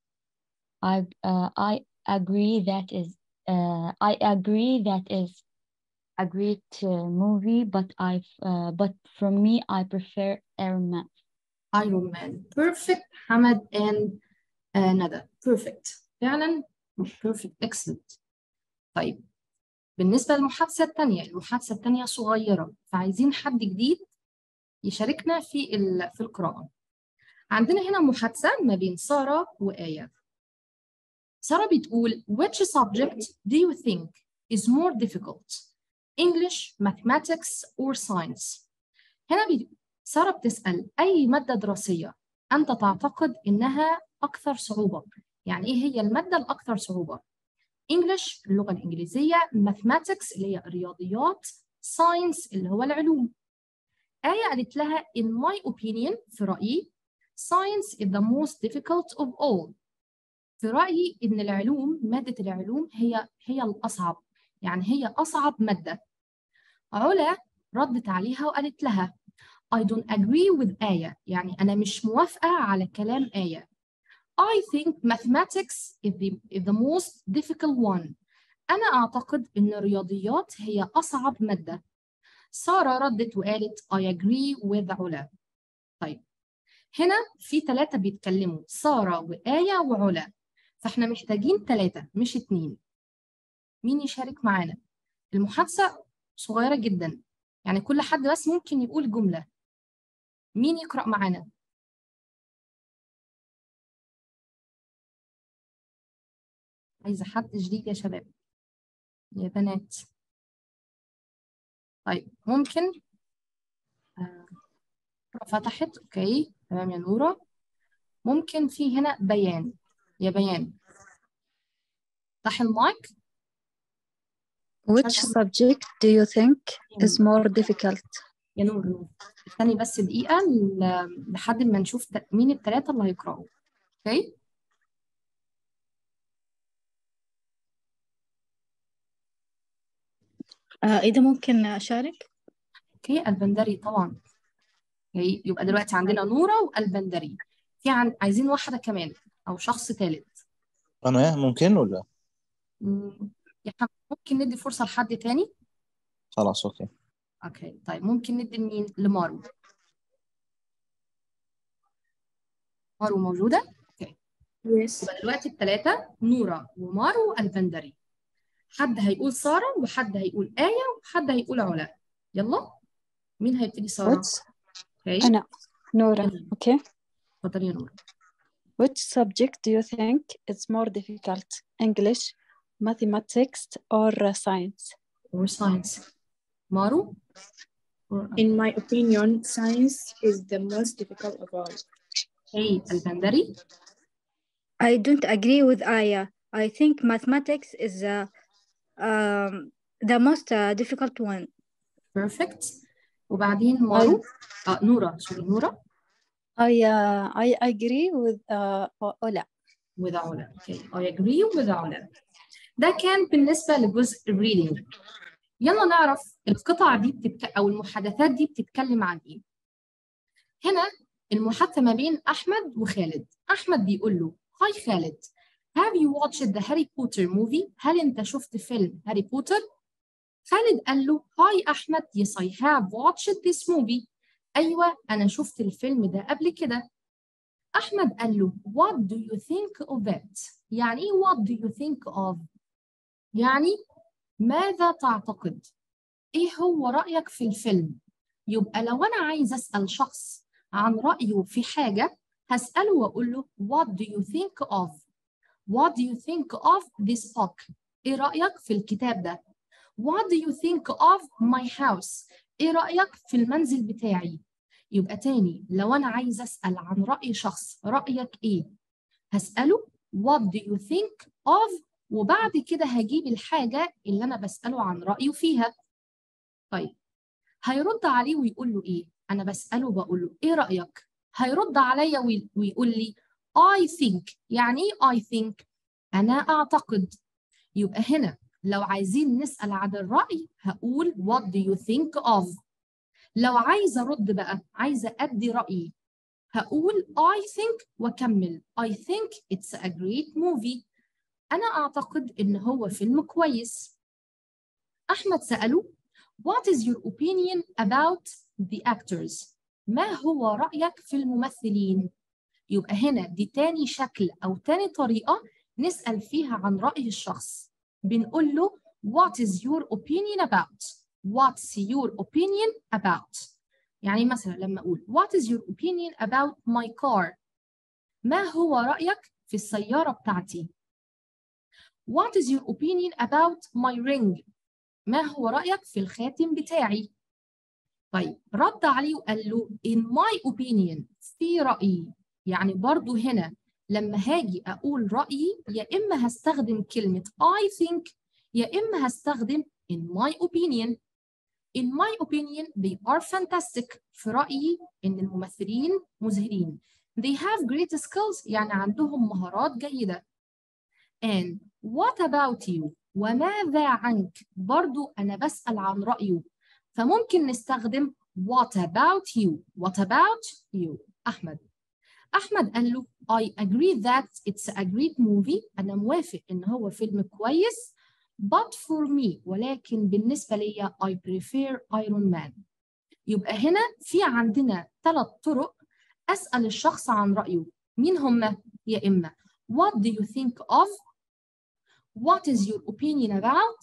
I uh, I agree that is uh, I agree that is a great uh, movie, but I uh, but for me, I prefer Iron Man. Iron Man perfect حمد and uh, ندى perfect فعلا perfect excellent طيب بالنسبة للمحادثة التانية المحادثة التانية صغيرة فعايزين حد جديد يشاركنا في ال... في القراءة عندنا هنا محادثة ما بين سارة وآية سارة بتقول which subject do you think is more difficult English, mathematics or science هنا بي... سارة بتسأل أي مادة دراسية أنت تعتقد إنها أكثر صعوبة يعني إيه هي المادة الأكثر صعوبة English اللغة الإنجليزية mathematics اللي هي الرياضيات science اللي هو العلوم آية قالت لها in my opinion في رأيي science is the most difficult of all في رأيي إن العلوم مادة العلوم هي هي الأصعب يعني هي أصعب مادة علا ردت عليها وقالت لها I don't agree with آية يعني أنا مش موافقة على كلام آية I think mathematics is the, is the most difficult one أنا أعتقد إن الرياضيات هي أصعب مادة سارة ردت وقالت I agree with علا طيب هنا في ثلاثة بيتكلموا سارة وآية وعلا فإحنا محتاجين ثلاثة مش اتنين مين يشارك معانا المحادثة صغيرة جدا يعني كل حد بس ممكن يقول جملة مين يقرأ معانا عايزة حد جديد يا شباب يا بنات طيب ممكن آه، فتحت اوكي تمام يا نورة ممكن في هنا بيان يا بيان افتح المايك Which subject do you think is more difficult? يا نور نور استني بس دقيقة ل- لحد ما نشوف ت- مين التلاتة اللي هيقرأوا اوكي آه إذا ممكن أشارك اوكي البندري طبعا اوكي يبقى دلوقتي عندنا نورة والبندري في عن... عايزين واحدة كمان أو شخص ثالث أنا ممكن ولا مم، يا حمد ممكن ندي فرصة لحد تاني خلاص أوكي اوكي طيب ممكن ندي لمين لمارو مارو موجودة اوكي Yes. يبقى دلوقتي الثلاثة نورة ومارو والبندري حد هيقول سارة وحد هيقول آية وحد هيقول علا يلا مين هيبتدي سارة؟ Which اوكي أنا نورا يلا okay اتفضلي يا نورة Which subject do you think is more difficult? English, mathematics, or uh, science? or science مارو or In my opinion science is the most difficult of all اوكي البندري I don't agree with Aya. I think mathematics is uh, um, the most uh, difficult one. perfect وبعدين مارو اه نورة سوري نورة I, uh, I agree with uh, Ola. with علا اوكي I agree with علا ده كان بالنسبة لجزء reading يلا نعرف القطع دي بتتك... أو المحادثات دي بتتكلم عن إيه هنا المحادثة ما بين أحمد وخالد أحمد بيقول له هاي خالد Have you watched the Harry Potter movie؟ هل أنت شفت فيلم هاري بوتر؟ خالد قال له هاي أحمد yes I have watched this movie أيوة أنا شفت الفيلم ده قبل كده أحمد قال له what do you think of it؟ يعني إيه what do you think of؟ يعني ماذا تعتقد؟ إيه هو رأيك في الفيلم؟ يبقى لو أنا عايز أسأل شخص عن رأيه في حاجة هسأله وأقول له what do you think of what do you think of this book إيه رأيك في الكتاب ده what do you think of my house إيه رأيك في المنزل بتاعي يبقى تاني لو أنا عايز أسأل عن رأي شخص رأيك إيه هسأله what do you think of وبعد كده هجيب الحاجة اللي أنا بسأله عن رأيه فيها طيب هيرد عليه ويقول له إيه أنا بسأله بقول له إيه رأيك هيرد عليا وي- ويقول لي I think يعني إيه I think أنا أعتقد يبقى هنا لو عايزين نسأل عن الرأي هقول what do you think of لو عايزة أرد بقى عايزة أدي رأيي هقول I think وأكمل I think it's a great movie أنا أعتقد إن هو فيلم كويس أحمد سأله What is your opinion about the actors؟ ما هو رأيك في الممثلين؟ يبقى هنا دي تاني شكل أو تاني طريقة نسأل فيها عن رأي الشخص بنقول له What is your opinion about؟ What's your opinion about؟ يعني مثلا لما أقول What is your opinion about my car؟ ما هو رأيك في السيارة بتاعتي؟ What is your opinion about my ring؟ ما هو رأيك في الخاتم بتاعي؟ طيب رد عليه وقال له in my opinion في رأيي يعني برضو هنا لما هاجي أقول رأيي يا إما هستخدم كلمة I think يا إما هستخدم in my opinion in my opinion they are fantastic في رأيي إن الممثلين مذهلين they have great skills يعني عندهم مهارات جيدة and what about you وماذا عنك برضو أنا بسأل عن رأيه فممكن نستخدم what about you what about you أحمد أحمد قال له I agree that it's a great movie أنا موافق إن هو فيلم كويس but for me ولكن بالنسبة لي I prefer Iron Man يبقى هنا في عندنا ثلاث طرق أسأل الشخص عن رأيه مين هم؟ يا إما what do you think of what is your opinion about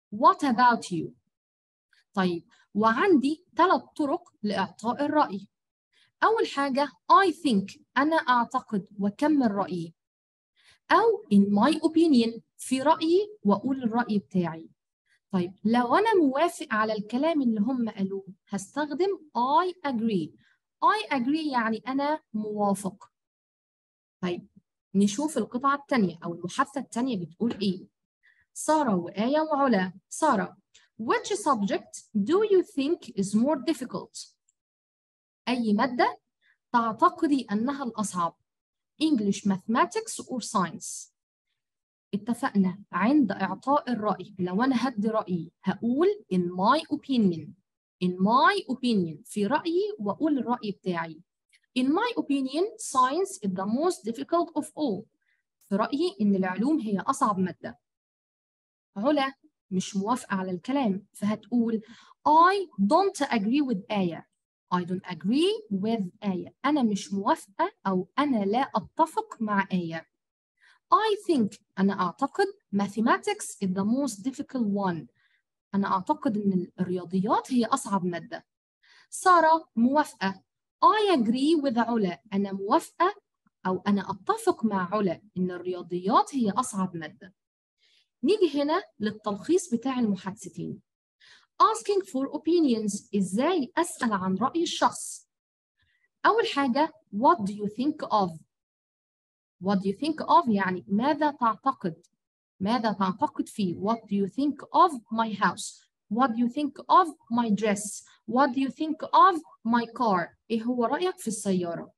what about you طيب وعندي ثلاث طرق لإعطاء الرأي أول حاجة I think أنا أعتقد وأكمل رأيي أو in my opinion في رأيي وأقول الرأي بتاعي طيب لو أنا موافق على الكلام اللي هم قالوه هستخدم I agree I agree يعني أنا موافق طيب نشوف القطعة الثانية أو المحادثة الثانية بتقول إيه سارة وآية وعلا سارة Which subject do you think is more difficult؟ أي مادة تعتقدي أنها الأصعب؟ English, Mathematics or Science؟ اتفقنا عند إعطاء الرأي لو أنا هدي رأيي هقول in my opinion in my opinion في رأيي وأقول الرأي بتاعي in my opinion science is the most difficult of all في رأيي إن العلوم هي أصعب مادة علا مش موافقة على الكلام فهتقول I don't agree with آية I don't agree with آية أنا مش موافقة أو أنا لا أتفق مع آية I think أنا أعتقد mathematics is the most difficult one أنا أعتقد إن الرياضيات هي أصعب مادة سارة موافقة I agree with علا أنا موافقة أو أنا أتفق مع علا إن الرياضيات هي أصعب مادة نيجي هنا للتلخيص بتاع المحادثتين asking for opinions إزاي أسأل عن رأي الشخص أول حاجة what do you think of what do you think of يعني ماذا تعتقد ماذا تعتقد فيه what do you think of my house what do you think of my dress what do you think of my car إيه هو رأيك في السيارة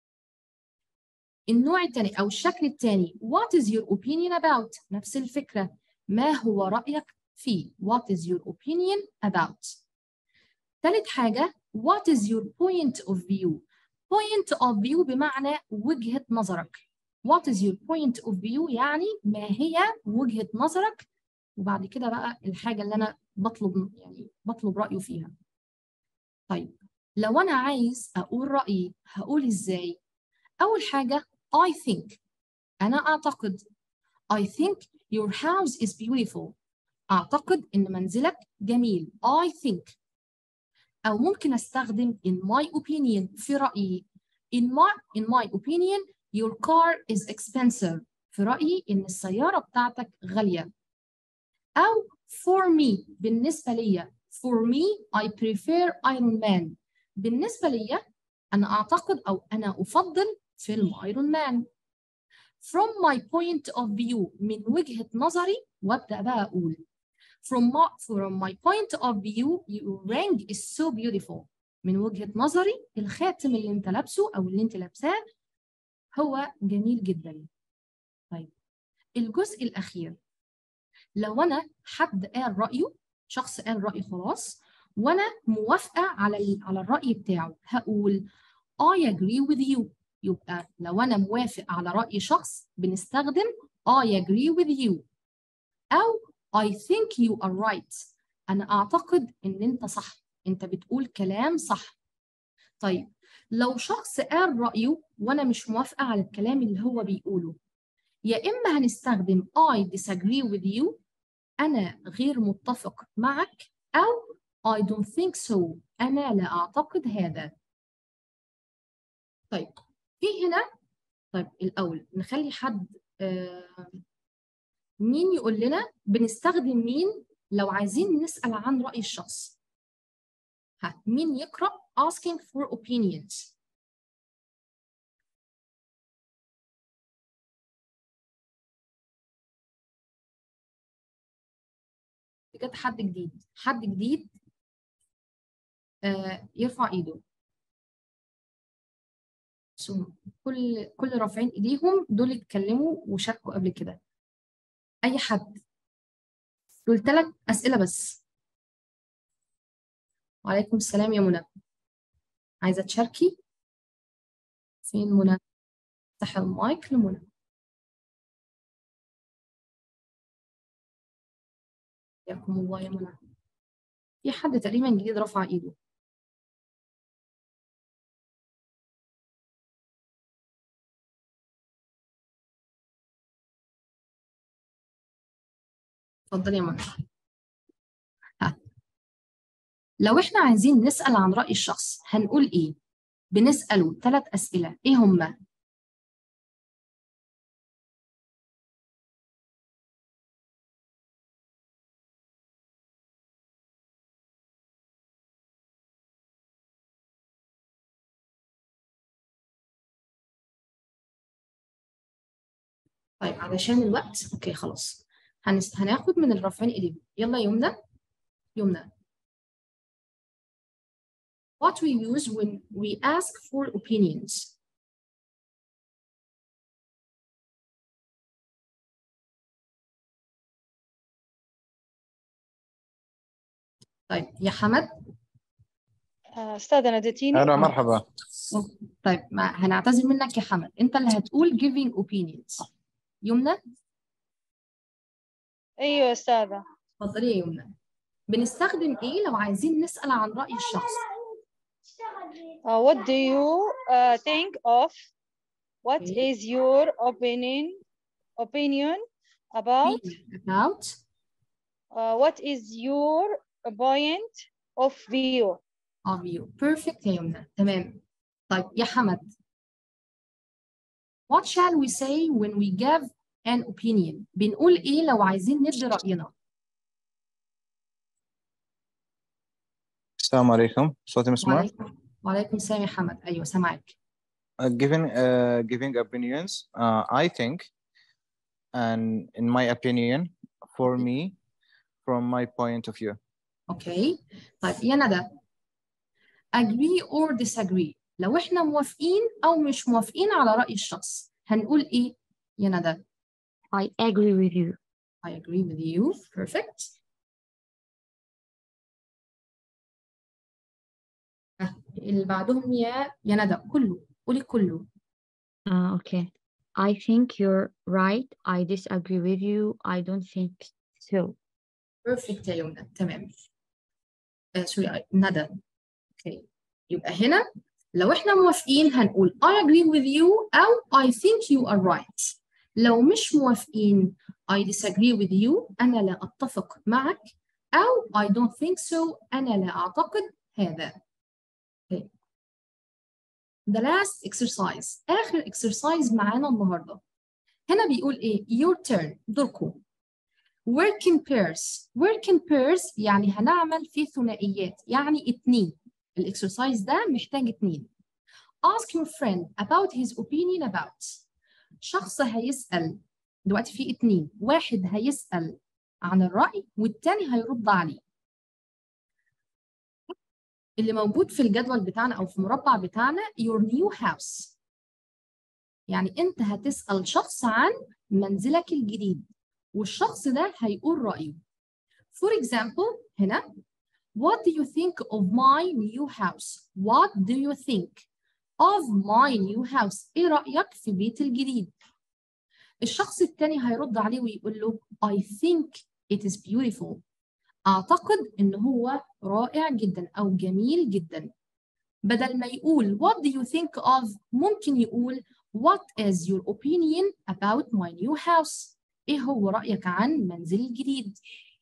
النوع الثاني أو الشكل الثاني what is your opinion about نفس الفكرة ما هو رأيك فيه what is your opinion about ثالث حاجة what is your point of view point of view بمعنى وجهة نظرك what is your point of view يعني ما هي وجهة نظرك وبعد كده بقى الحاجة اللي أنا بطلب يعني بطلب رأيه فيها طيب لو أنا عايز أقول رأيي هقول إزاي أول حاجة I think أنا أعتقد I think your house is beautiful أعتقد إن منزلك جميل I think أو ممكن أستخدم in my opinion في رأيي in my, in my opinion your car is expensive في رأيي إن السيارة بتاعتك غالية أو for me بالنسبة لي for me I prefer Iron Man بالنسبة لي أنا أعتقد أو أنا أفضل فيلم ايرون مان from my point of view من وجهة نظري وابدأ بقى أقول from my, from my point of view your ring is so beautiful من وجهة نظري الخاتم اللي انت لابسه أو اللي انت لابساه هو جميل جدا طيب الجزء الأخير لو أنا حد قال رأيه شخص قال رأيه خلاص وأنا موافقة على على الرأي بتاعه هقول I agree with you يبقى لو أنا موافق على رأي شخص بنستخدم I agree with you أو I think you are right أنا أعتقد إن أنت صح أنت بتقول كلام صح طيب لو شخص قال رأيه وأنا مش موافقة على الكلام اللي هو بيقوله يا إما هنستخدم I disagree with you أنا غير متفق معك أو I don't think so أنا لا أعتقد هذا طيب في هنا طيب الأول نخلي حد آه مين يقول لنا بنستخدم مين لو عايزين نسأل عن رأي الشخص ها مين يقرأ asking for opinions بجد حد جديد حد جديد آه يرفع ايده كل كل رافعين ايديهم دول اتكلموا وشاركوا قبل كده اي حد دول ثلاث اسئله بس وعليكم السلام يا منى عايزه تشاركي فين منى افتح المايك لمنى حياكم الله يا منى في حد تقريبا جديد رفع ايده اتفضلي يا منى لو احنا عايزين نسأل عن رأي الشخص هنقول ايه بنسأله ثلاث أسئلة ايه هما طيب علشان الوقت اوكي خلاص هنس... هناخد من الرافعين ايديهم يلا يمنى يمنى what we use when we ask for opinions طيب يا حمد آه، أستاذة ناديتيني هلا مرحبا طيب ما هنعتذر منك يا حمد انت اللي هتقول giving opinions يمنى أيوة أستاذة اتفضلي يا يمنى بنستخدم ايه لو عايزين نسأل عن رأي الشخص Uh, what do you uh, think of? What is your opinion opinion about? about Uh, what is your point of view? of you perfect يا يمنى تمام طيب يا حمد what shall we say when we give an opinion بنقول ايه لو عايزين ندي رأينا السلام عليكم صوتي مسموع وعليكم وعليكم السلام يا حمد ايوه سامعك uh, giving uh, giving opinions uh, I think and in my opinion for me from my point of view اوكي طيب يا ندى agree or disagree لو احنا موافقين او مش موافقين على رأي الشخص هنقول ايه يا ندى I agree with you. I agree with you perfect آه، اللي بعدهم يا يا ندى كله قولي كله Uh, okay. I think you're right. I disagree with you. I don't think so. perfect يا يمنى تمام آه سوري ندى اوكي يبقى هنا لو احنا موافقين هنقول I agree with you أو I think you are right لو مش موافقين I disagree with you أنا لا أتفق معك أو I don't think so أنا لا أعتقد هذا okay. The last exercise آخر exercise معانا النهاردة هنا بيقول إيه your turn دوركم work in pairs work in pairs يعني هنعمل في ثنائيات يعني اتنين الاكسرسايز ده محتاج اتنين ask your friend about his opinion about شخص هيسأل دلوقتي في اتنين واحد هيسأل عن الرأي والتاني هيرد عليه اللي موجود في الجدول بتاعنا أو في المربع بتاعنا your new house يعني أنت هتسأل شخص عن منزلك الجديد والشخص ده هيقول رأيه for example هنا what do you think of my new house what do you think of my new house ايه رأيك في بيت الجديد الشخص التاني هيرد عليه ويقول له I think it is beautiful أعتقد إن هو رائع جدا أو جميل جدا بدل ما يقول what do you think of ممكن يقول what is your opinion about my new house إيه هو رأيك عن منزلي الجديد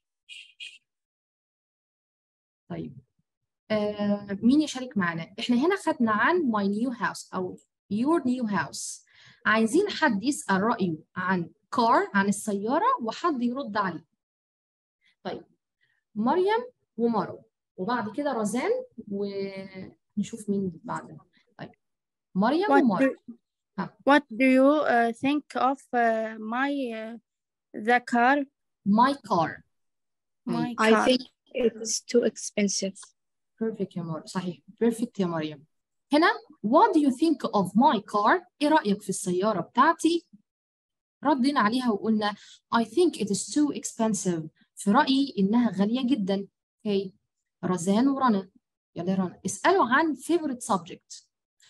طيب آه مين يشارك معنا احنا هنا خدنا عن my new house أو your new house عايزين حد يسأل رأيه عن car عن السيارة وحد يرد عليه طيب مريم ومارو وبعد كده رزان ونشوف مين بعدها طيب مريم What ومارو do, what do you uh, think of uh, my uh, the car? my car My I car. think it's too expensive. perfect يا مارو صحيح perfect يا مريم هنا what do you think of my car ايه رأيك في السيارة بتاعتي ردينا عليها وقلنا I think it is too expensive في رأيي إنها غالية جدا okay. رزان ورنا يلا يا رنا اسألوا عن favorite subject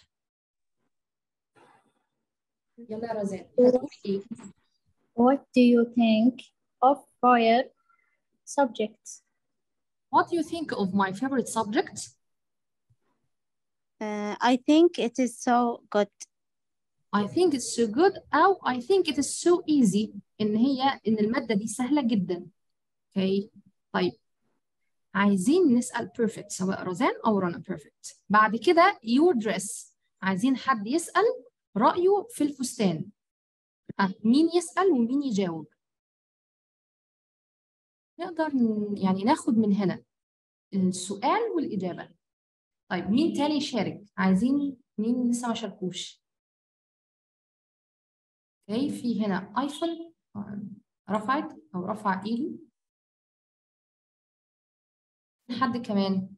يلا يا رزان هتقول ايه What do you think of fire subjects? What do you think of my favorite subject? Uh, I think it is so good. I think it's so good أو I think it is so easy إن هي إن المادة دي سهلة جدا. Okay. طيب عايزين نسأل perfect سواء رزان أو رنا perfect بعد كده your dress عايزين حد يسأل رأيه في الفستان ها مين يسأل ومين يجاوب نقدر ن- يعني ناخد من هنا السؤال والإجابة طيب مين تاني يشارك عايزين مين لسه ما شاركوش اوكي في هنا ايفون رفعت او رفع ايده حد كمان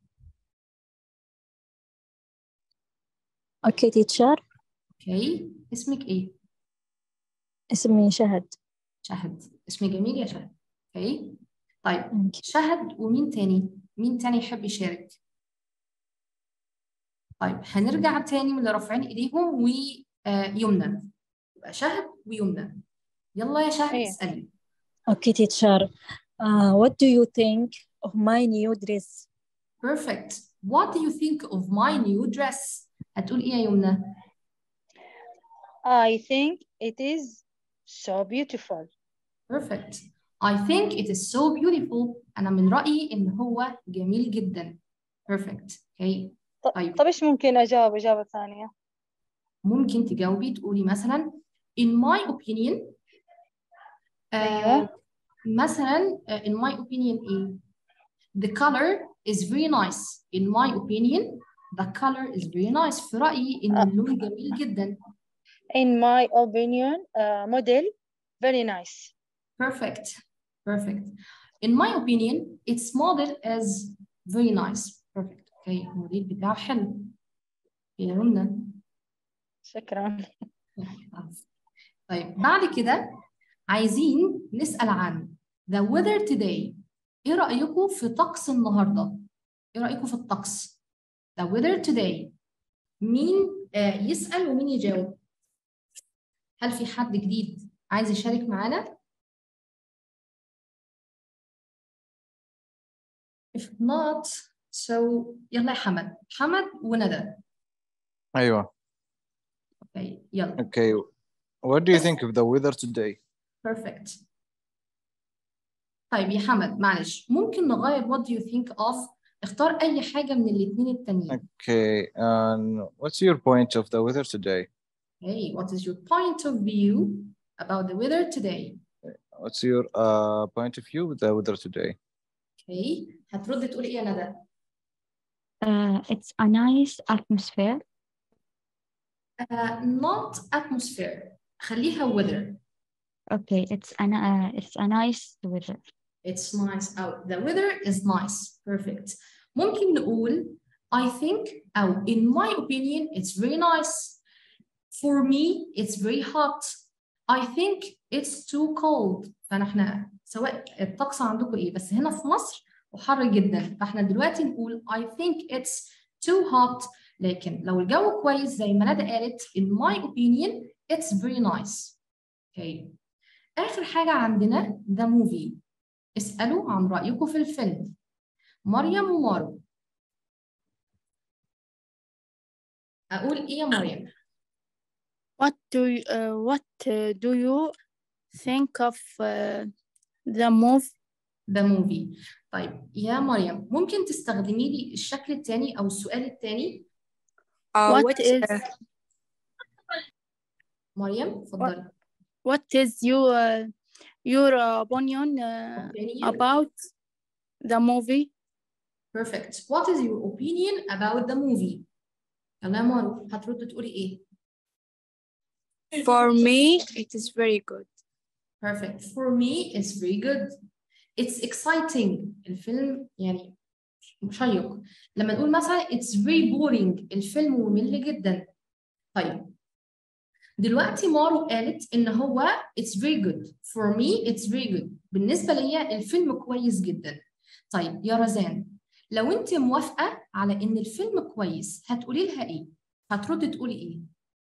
اوكي تيتشر اوكي اسمك ايه اسمي شهد شهد اسم جميل يا شهد اوكي طيب شهد ومين تاني مين تاني يحب يشارك طيب هنرجع تاني من اللي رافعين ايديهم ويمنى يبقى شهد ويمنى يلا يا شهد إيه. اسألي اوكي تيتشر uh, what do you think of my new dress perfect what do you think of my new dress هتقول ايه يا يمنى I think it is so beautiful. perfect I think it is so beautiful أنا من رأيي إن هو جميل جدا perfect okay طيب طب إيش ممكن أجاوب إجابة ثانية؟ ممكن تجاوبي تقولي مثلا in my opinion آه أيوة. مثلا آه in my opinion إيه the color is very nice in my opinion the color is very nice في رأيي إن اللون جميل جدا In my opinion, uh, model very nice. Perfect. Perfect. In my opinion, its model is very nice. Perfect. Okay. الموديل بتاعه حلو. يا رنا. شكرا. طيب بعد كده عايزين نسأل عن the weather today. ايه رأيكم في طقس النهارده؟ ايه رأيكم في الطقس؟ the weather today. مين آه يسأل ومين يجاوب؟ هل في حد جديد عايز يشارك معانا؟ If not, so يلا يا حمد حمد وندى أيوة اوكي يلا okay what do you think of the weather today perfect طيب يا حمد معلش ممكن نغير what do you think of اختار أي حاجة من الاتنين التانيين okay and what's your point of the weather today Hey, what is your point of view about the weather today? what's your uh, point of view with the weather today Okay, هترد تقول إيه يا ندى؟ Uh, it's a nice atmosphere. Uh, not atmosphere خليها weather Okay, it's a uh, it's a nice weather. It's nice out. The weather is nice. Perfect. ممكن نقول I think أو in my opinion it's very nice. For me it's very hot. I think it's too cold. فنحن سواء الطقس عندكم ايه بس هنا في مصر وحر جدا فاحنا دلوقتي نقول I think it's too hot لكن لو الجو كويس زي ما ندى قالت in my opinion it's very nice. Okay. آخر حاجة عندنا the movie. اسألوا عن رأيكم في الفيلم. مريم ومارو. أقول إيه يا مريم؟ What do you, uh, what uh, do you think of uh, the movie? The movie. طيب يا مريم ممكن تستخدمي لي الشكل التاني أو السؤال التاني؟ Uh, what what is uh, مريم اتفضلي. what is your uh, your opinion, uh, opinion about the movie? Perfect. What is your opinion about the movie? يلا يا مارو هترد تقولي إيه؟ For me, it is very good. Perfect. For me, it's very good. It's exciting. الفيلم يعني مشيق. لما نقول مثلا it's very boring الفيلم ممل جدا. طيب دلوقتي مارو قالت إن هو it's very good. For me, it's very good. بالنسبة ليا الفيلم كويس جدا. طيب يا رزان لو أنت موافقة على إن الفيلم كويس هتقولي لها إيه؟ هتردي تقولي إيه؟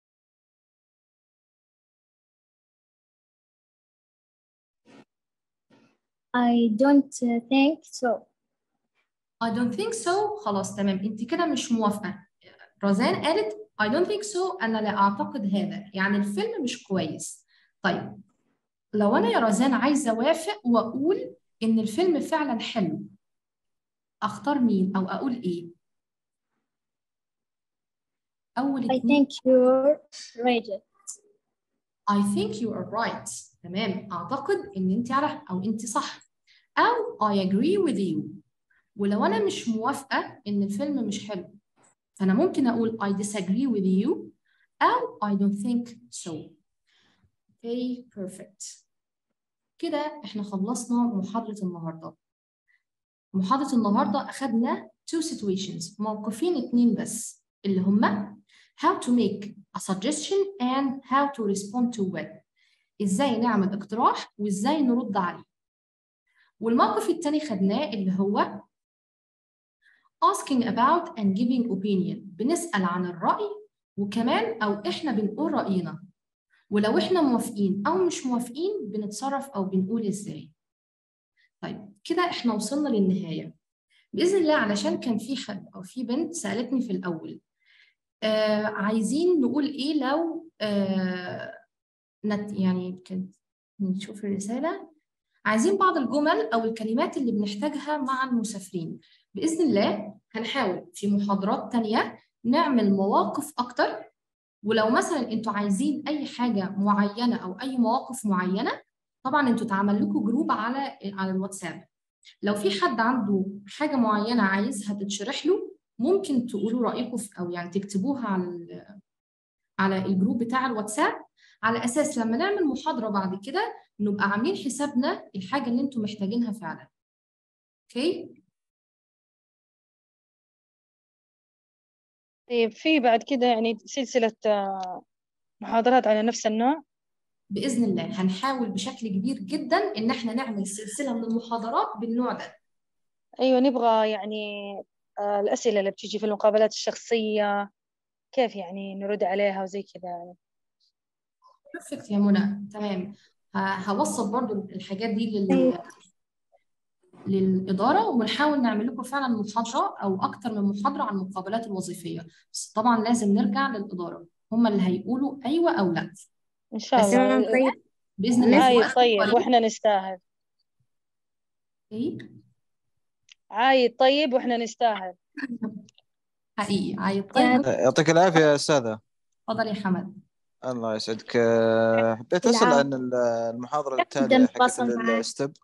I don't uh, think so. I don't think so خلاص تمام انت كده مش موافقة رزان قالت I don't think so أنا لا أعتقد هذا يعني الفيلم مش كويس طيب لو أنا يا رزان عايزة أوافق وأقول إن الفيلم فعلا حلو اختار مين او اقول ايه اول I اتنين think you're right. I think you are right تمام اعتقد ان انت على او انت صح او I agree with you ولو انا مش موافقة ان الفيلم مش حلو فانا ممكن اقول I disagree with you او I don't think so okay perfect كده احنا خلصنا محاضرة النهاردة محاضرة النهاردة أخدنا two situations موقفين اتنين بس اللي هما how to make a suggestion and how to respond to it ازاي نعمل اقتراح وازاي نرد عليه والموقف التاني خدناه اللي هو asking about and giving opinion بنسأل عن الرأي وكمان أو إحنا بنقول رأينا ولو إحنا موافقين أو مش موافقين بنتصرف أو بنقول إزاي طيب كده إحنا وصلنا للنهاية بإذن الله علشان كان في حد أو في بنت سألتني في الأول آه عايزين نقول إيه لو آه نت يعني كانت نشوف الرسالة عايزين بعض الجمل أو الكلمات اللي بنحتاجها مع المسافرين بإذن الله هنحاول في محاضرات تانية نعمل مواقف أكتر ولو مثلا انتوا عايزين أي حاجة معينة أو أي مواقف معينة طبعا انتوا اتعمل لكم جروب على على الواتساب لو في حد عنده حاجة معينة عايزها تتشرح له ممكن تقولوا رأيكم في أو يعني تكتبوها على على الجروب بتاع الواتساب على أساس لما نعمل محاضرة بعد كده نبقى عاملين حسابنا الحاجة اللي انتوا محتاجينها فعلا. اوكي؟ طيب في بعد كده يعني سلسلة آه، محاضرات على نفس النوع بإذن الله هنحاول بشكل كبير جدا إن احنا نعمل سلسلة من المحاضرات بالنوع ده. أيوة نبغى يعني آه، الأسئلة اللي بتيجي في المقابلات الشخصية كيف يعني نرد عليها وزي كذا يعني بيرفكت يا منى تمام ه- هوصل برضو الحاجات دي لل للإدارة ونحاول نعمل لكم فعلا محاضرة أو أكتر من محاضرة عن المقابلات الوظيفية بس طبعا لازم نرجع للإدارة هم اللي هيقولوا أيوة أو لا إن شاء بس الله طيب بإذن الله في عايد وقت طيب قريب وإحنا نستاهل إيه؟ عايد طيب وإحنا نستاهل حقيقي عايز طيب يعطيك العافية يا أستاذة اتفضل يا حمد الله يسعدك آه، حبيت أسأل العافية. عن ال- المحاضرة نقدر التالية حقت نتواصل ال- معك. الستب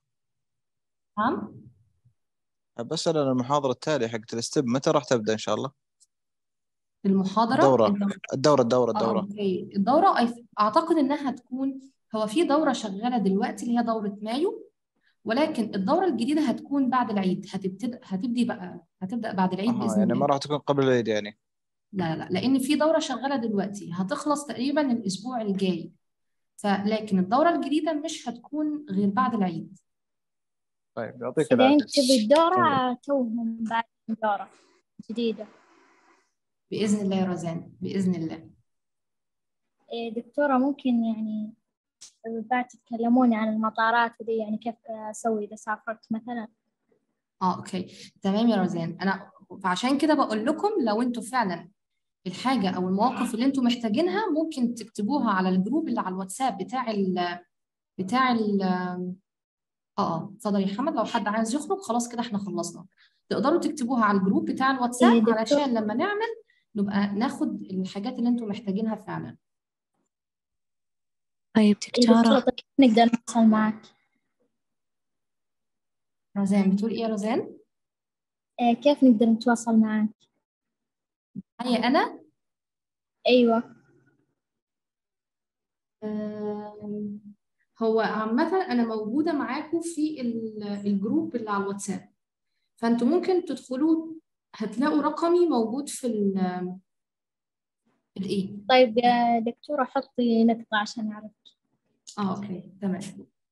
نعم حاب أسأل عن المحاضرة التالية حقت الستب متى راح تبدأ إن شاء الله؟ المحاضرة الدورة الدورة الدورة الدورة اه الدورة اوكي الدورة أي- أعتقد إنها هتكون هو في دورة شغالة دلوقتي اللي هي دورة مايو ولكن الدورة الجديدة هتكون بعد العيد هتبتدأ هتبدي بقى هتبدأ بعد العيد أها بإذن يعني ما الله راح تكون قبل العيد يعني لا لا لأن في دورة شغالة دلوقتي هتخلص تقريبا الأسبوع الجاي فلكن الدورة الجديدة مش هتكون غير بعد العيد طيب يعطيك إذا العافية أنت تبي الدورة توهم بعد الدورة جديدة بإذن الله يا رزان بإذن الله إيه، دكتورة ممكن يعني بعد تتكلمون عن المطارات ودي يعني كيف أسوي إذا سافرت مثلا اه اوكي تمام يا رزان انا فعشان كده بقول لكم لو انتوا فعلا الحاجه او المواقف اللي انتوا محتاجينها ممكن تكتبوها على الجروب اللي على الواتساب بتاع ال بتاع ال اه اه اتفضل يا محمد لو حد عايز يخرج خلاص كده احنا خلصنا تقدروا تكتبوها على الجروب بتاع إيه، الواتساب دكتور. علشان لما نعمل نبقى ناخد الحاجات اللي انتوا محتاجينها فعلا طيب إيه، دكتورة دكتورة طيب كيف نقدر نتواصل معك رزان بتقول ايه يا رزان؟ إيه، كيف نقدر نتواصل معك معايا انا أيوة آم، هو عامة أنا موجودة معاكم في ال- الجروب اللي على الواتساب فأنتوا ممكن تدخلوا هتلاقوا رقمي موجود في ال الإيه؟ طيب يا دكتورة حطي نقطة عشان أعرف آه أوكي تمام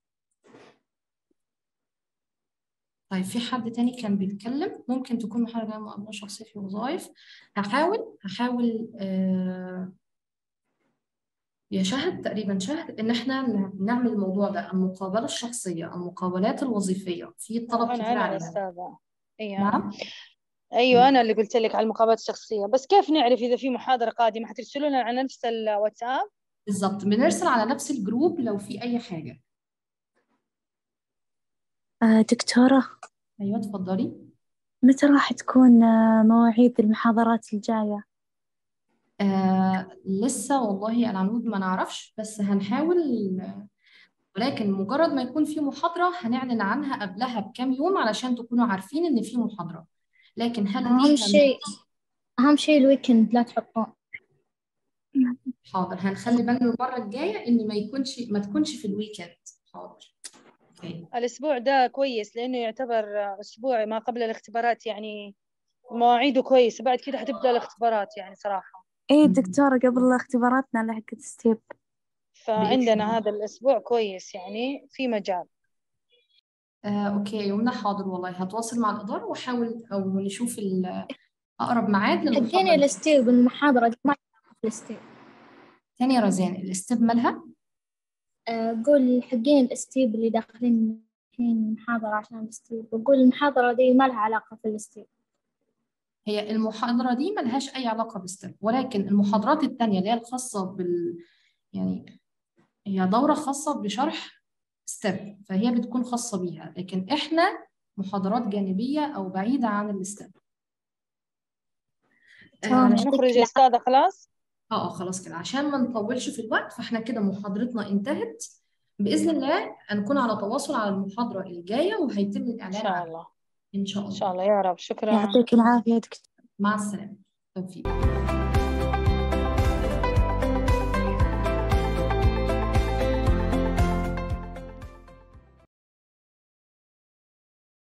طيب في حد تاني كان بيتكلم ممكن تكون محاولة مقابلة شخصية في وظائف هحاول هحاول آه يا شهد تقريبا شهد إن إحنا نعمل الموضوع ده المقابلة الشخصية المقابلات الوظيفية في طلب أنا كتير أنا يا عليها أستاذة أيوة نعم أنا أيوة أنا اللي قلت لك على المقابلات الشخصية بس كيف نعرف إذا في محاضرة قادمة حترسلوا لنا على نفس الواتساب بالظبط بنرسل على نفس الجروب لو في أي حاجة آه دكتورة أيوة اتفضلي متى راح تكون آه، مواعيد المحاضرات الجاية؟ آه لسه والله يا العنود ما نعرفش بس هنحاول ولكن مجرد ما يكون في محاضرة هنعلن عنها قبلها بكام يوم علشان تكونوا عارفين إن في محاضرة لكن هل أهم ليها شيء أهم شيء الويكند لا تحطوه حاضر هنخلي بالنا المرة الجاية إن ما يكونش ما تكونش في الويكند حاضر اوكي الأسبوع ده كويس لأنه يعتبر أسبوع ما قبل الاختبارات يعني مواعيده كويس بعد كده حتبدأ الاختبارات يعني صراحة إيه دكتورة قبل اختباراتنا اللي حقت ستيب فعندنا هذا الأسبوع كويس يعني في مجال آه، اوكي يومنا حاضر والله هتواصل مع الإدارة واحاول او نشوف ال- أقرب ميعاد حقين للمحاضرة دي. الستيب المحاضرة دي ما في الستيب تاني يا رزان الاستيب مالها آه، قول حقين الستيب اللي داخلين الحين محاضرة عشان الستيب وقول المحاضرة دي ما لها علاقة في الستيب هي المحاضرة دي ملهاش أي علاقة بالستيب ولكن المحاضرات التانية اللي هي الخاصة بال يعني هي دورة خاصة بشرح ستيب فهي بتكون خاصة بيها لكن إحنا محاضرات جانبية أو بعيدة عن الستيب تمام نخرج يا أستاذة خلاص اه اه خلاص كده عشان ما نطولش في الوقت فاحنا كده محاضرتنا انتهت بإذن الله هنكون على تواصل على المحاضرة الجاية وهيتم إن الإعلان شاء عنها الله إن شاء إن الله شاء الله يا رب شكرا يعطيك العافية دكتور مع السلامة توفيق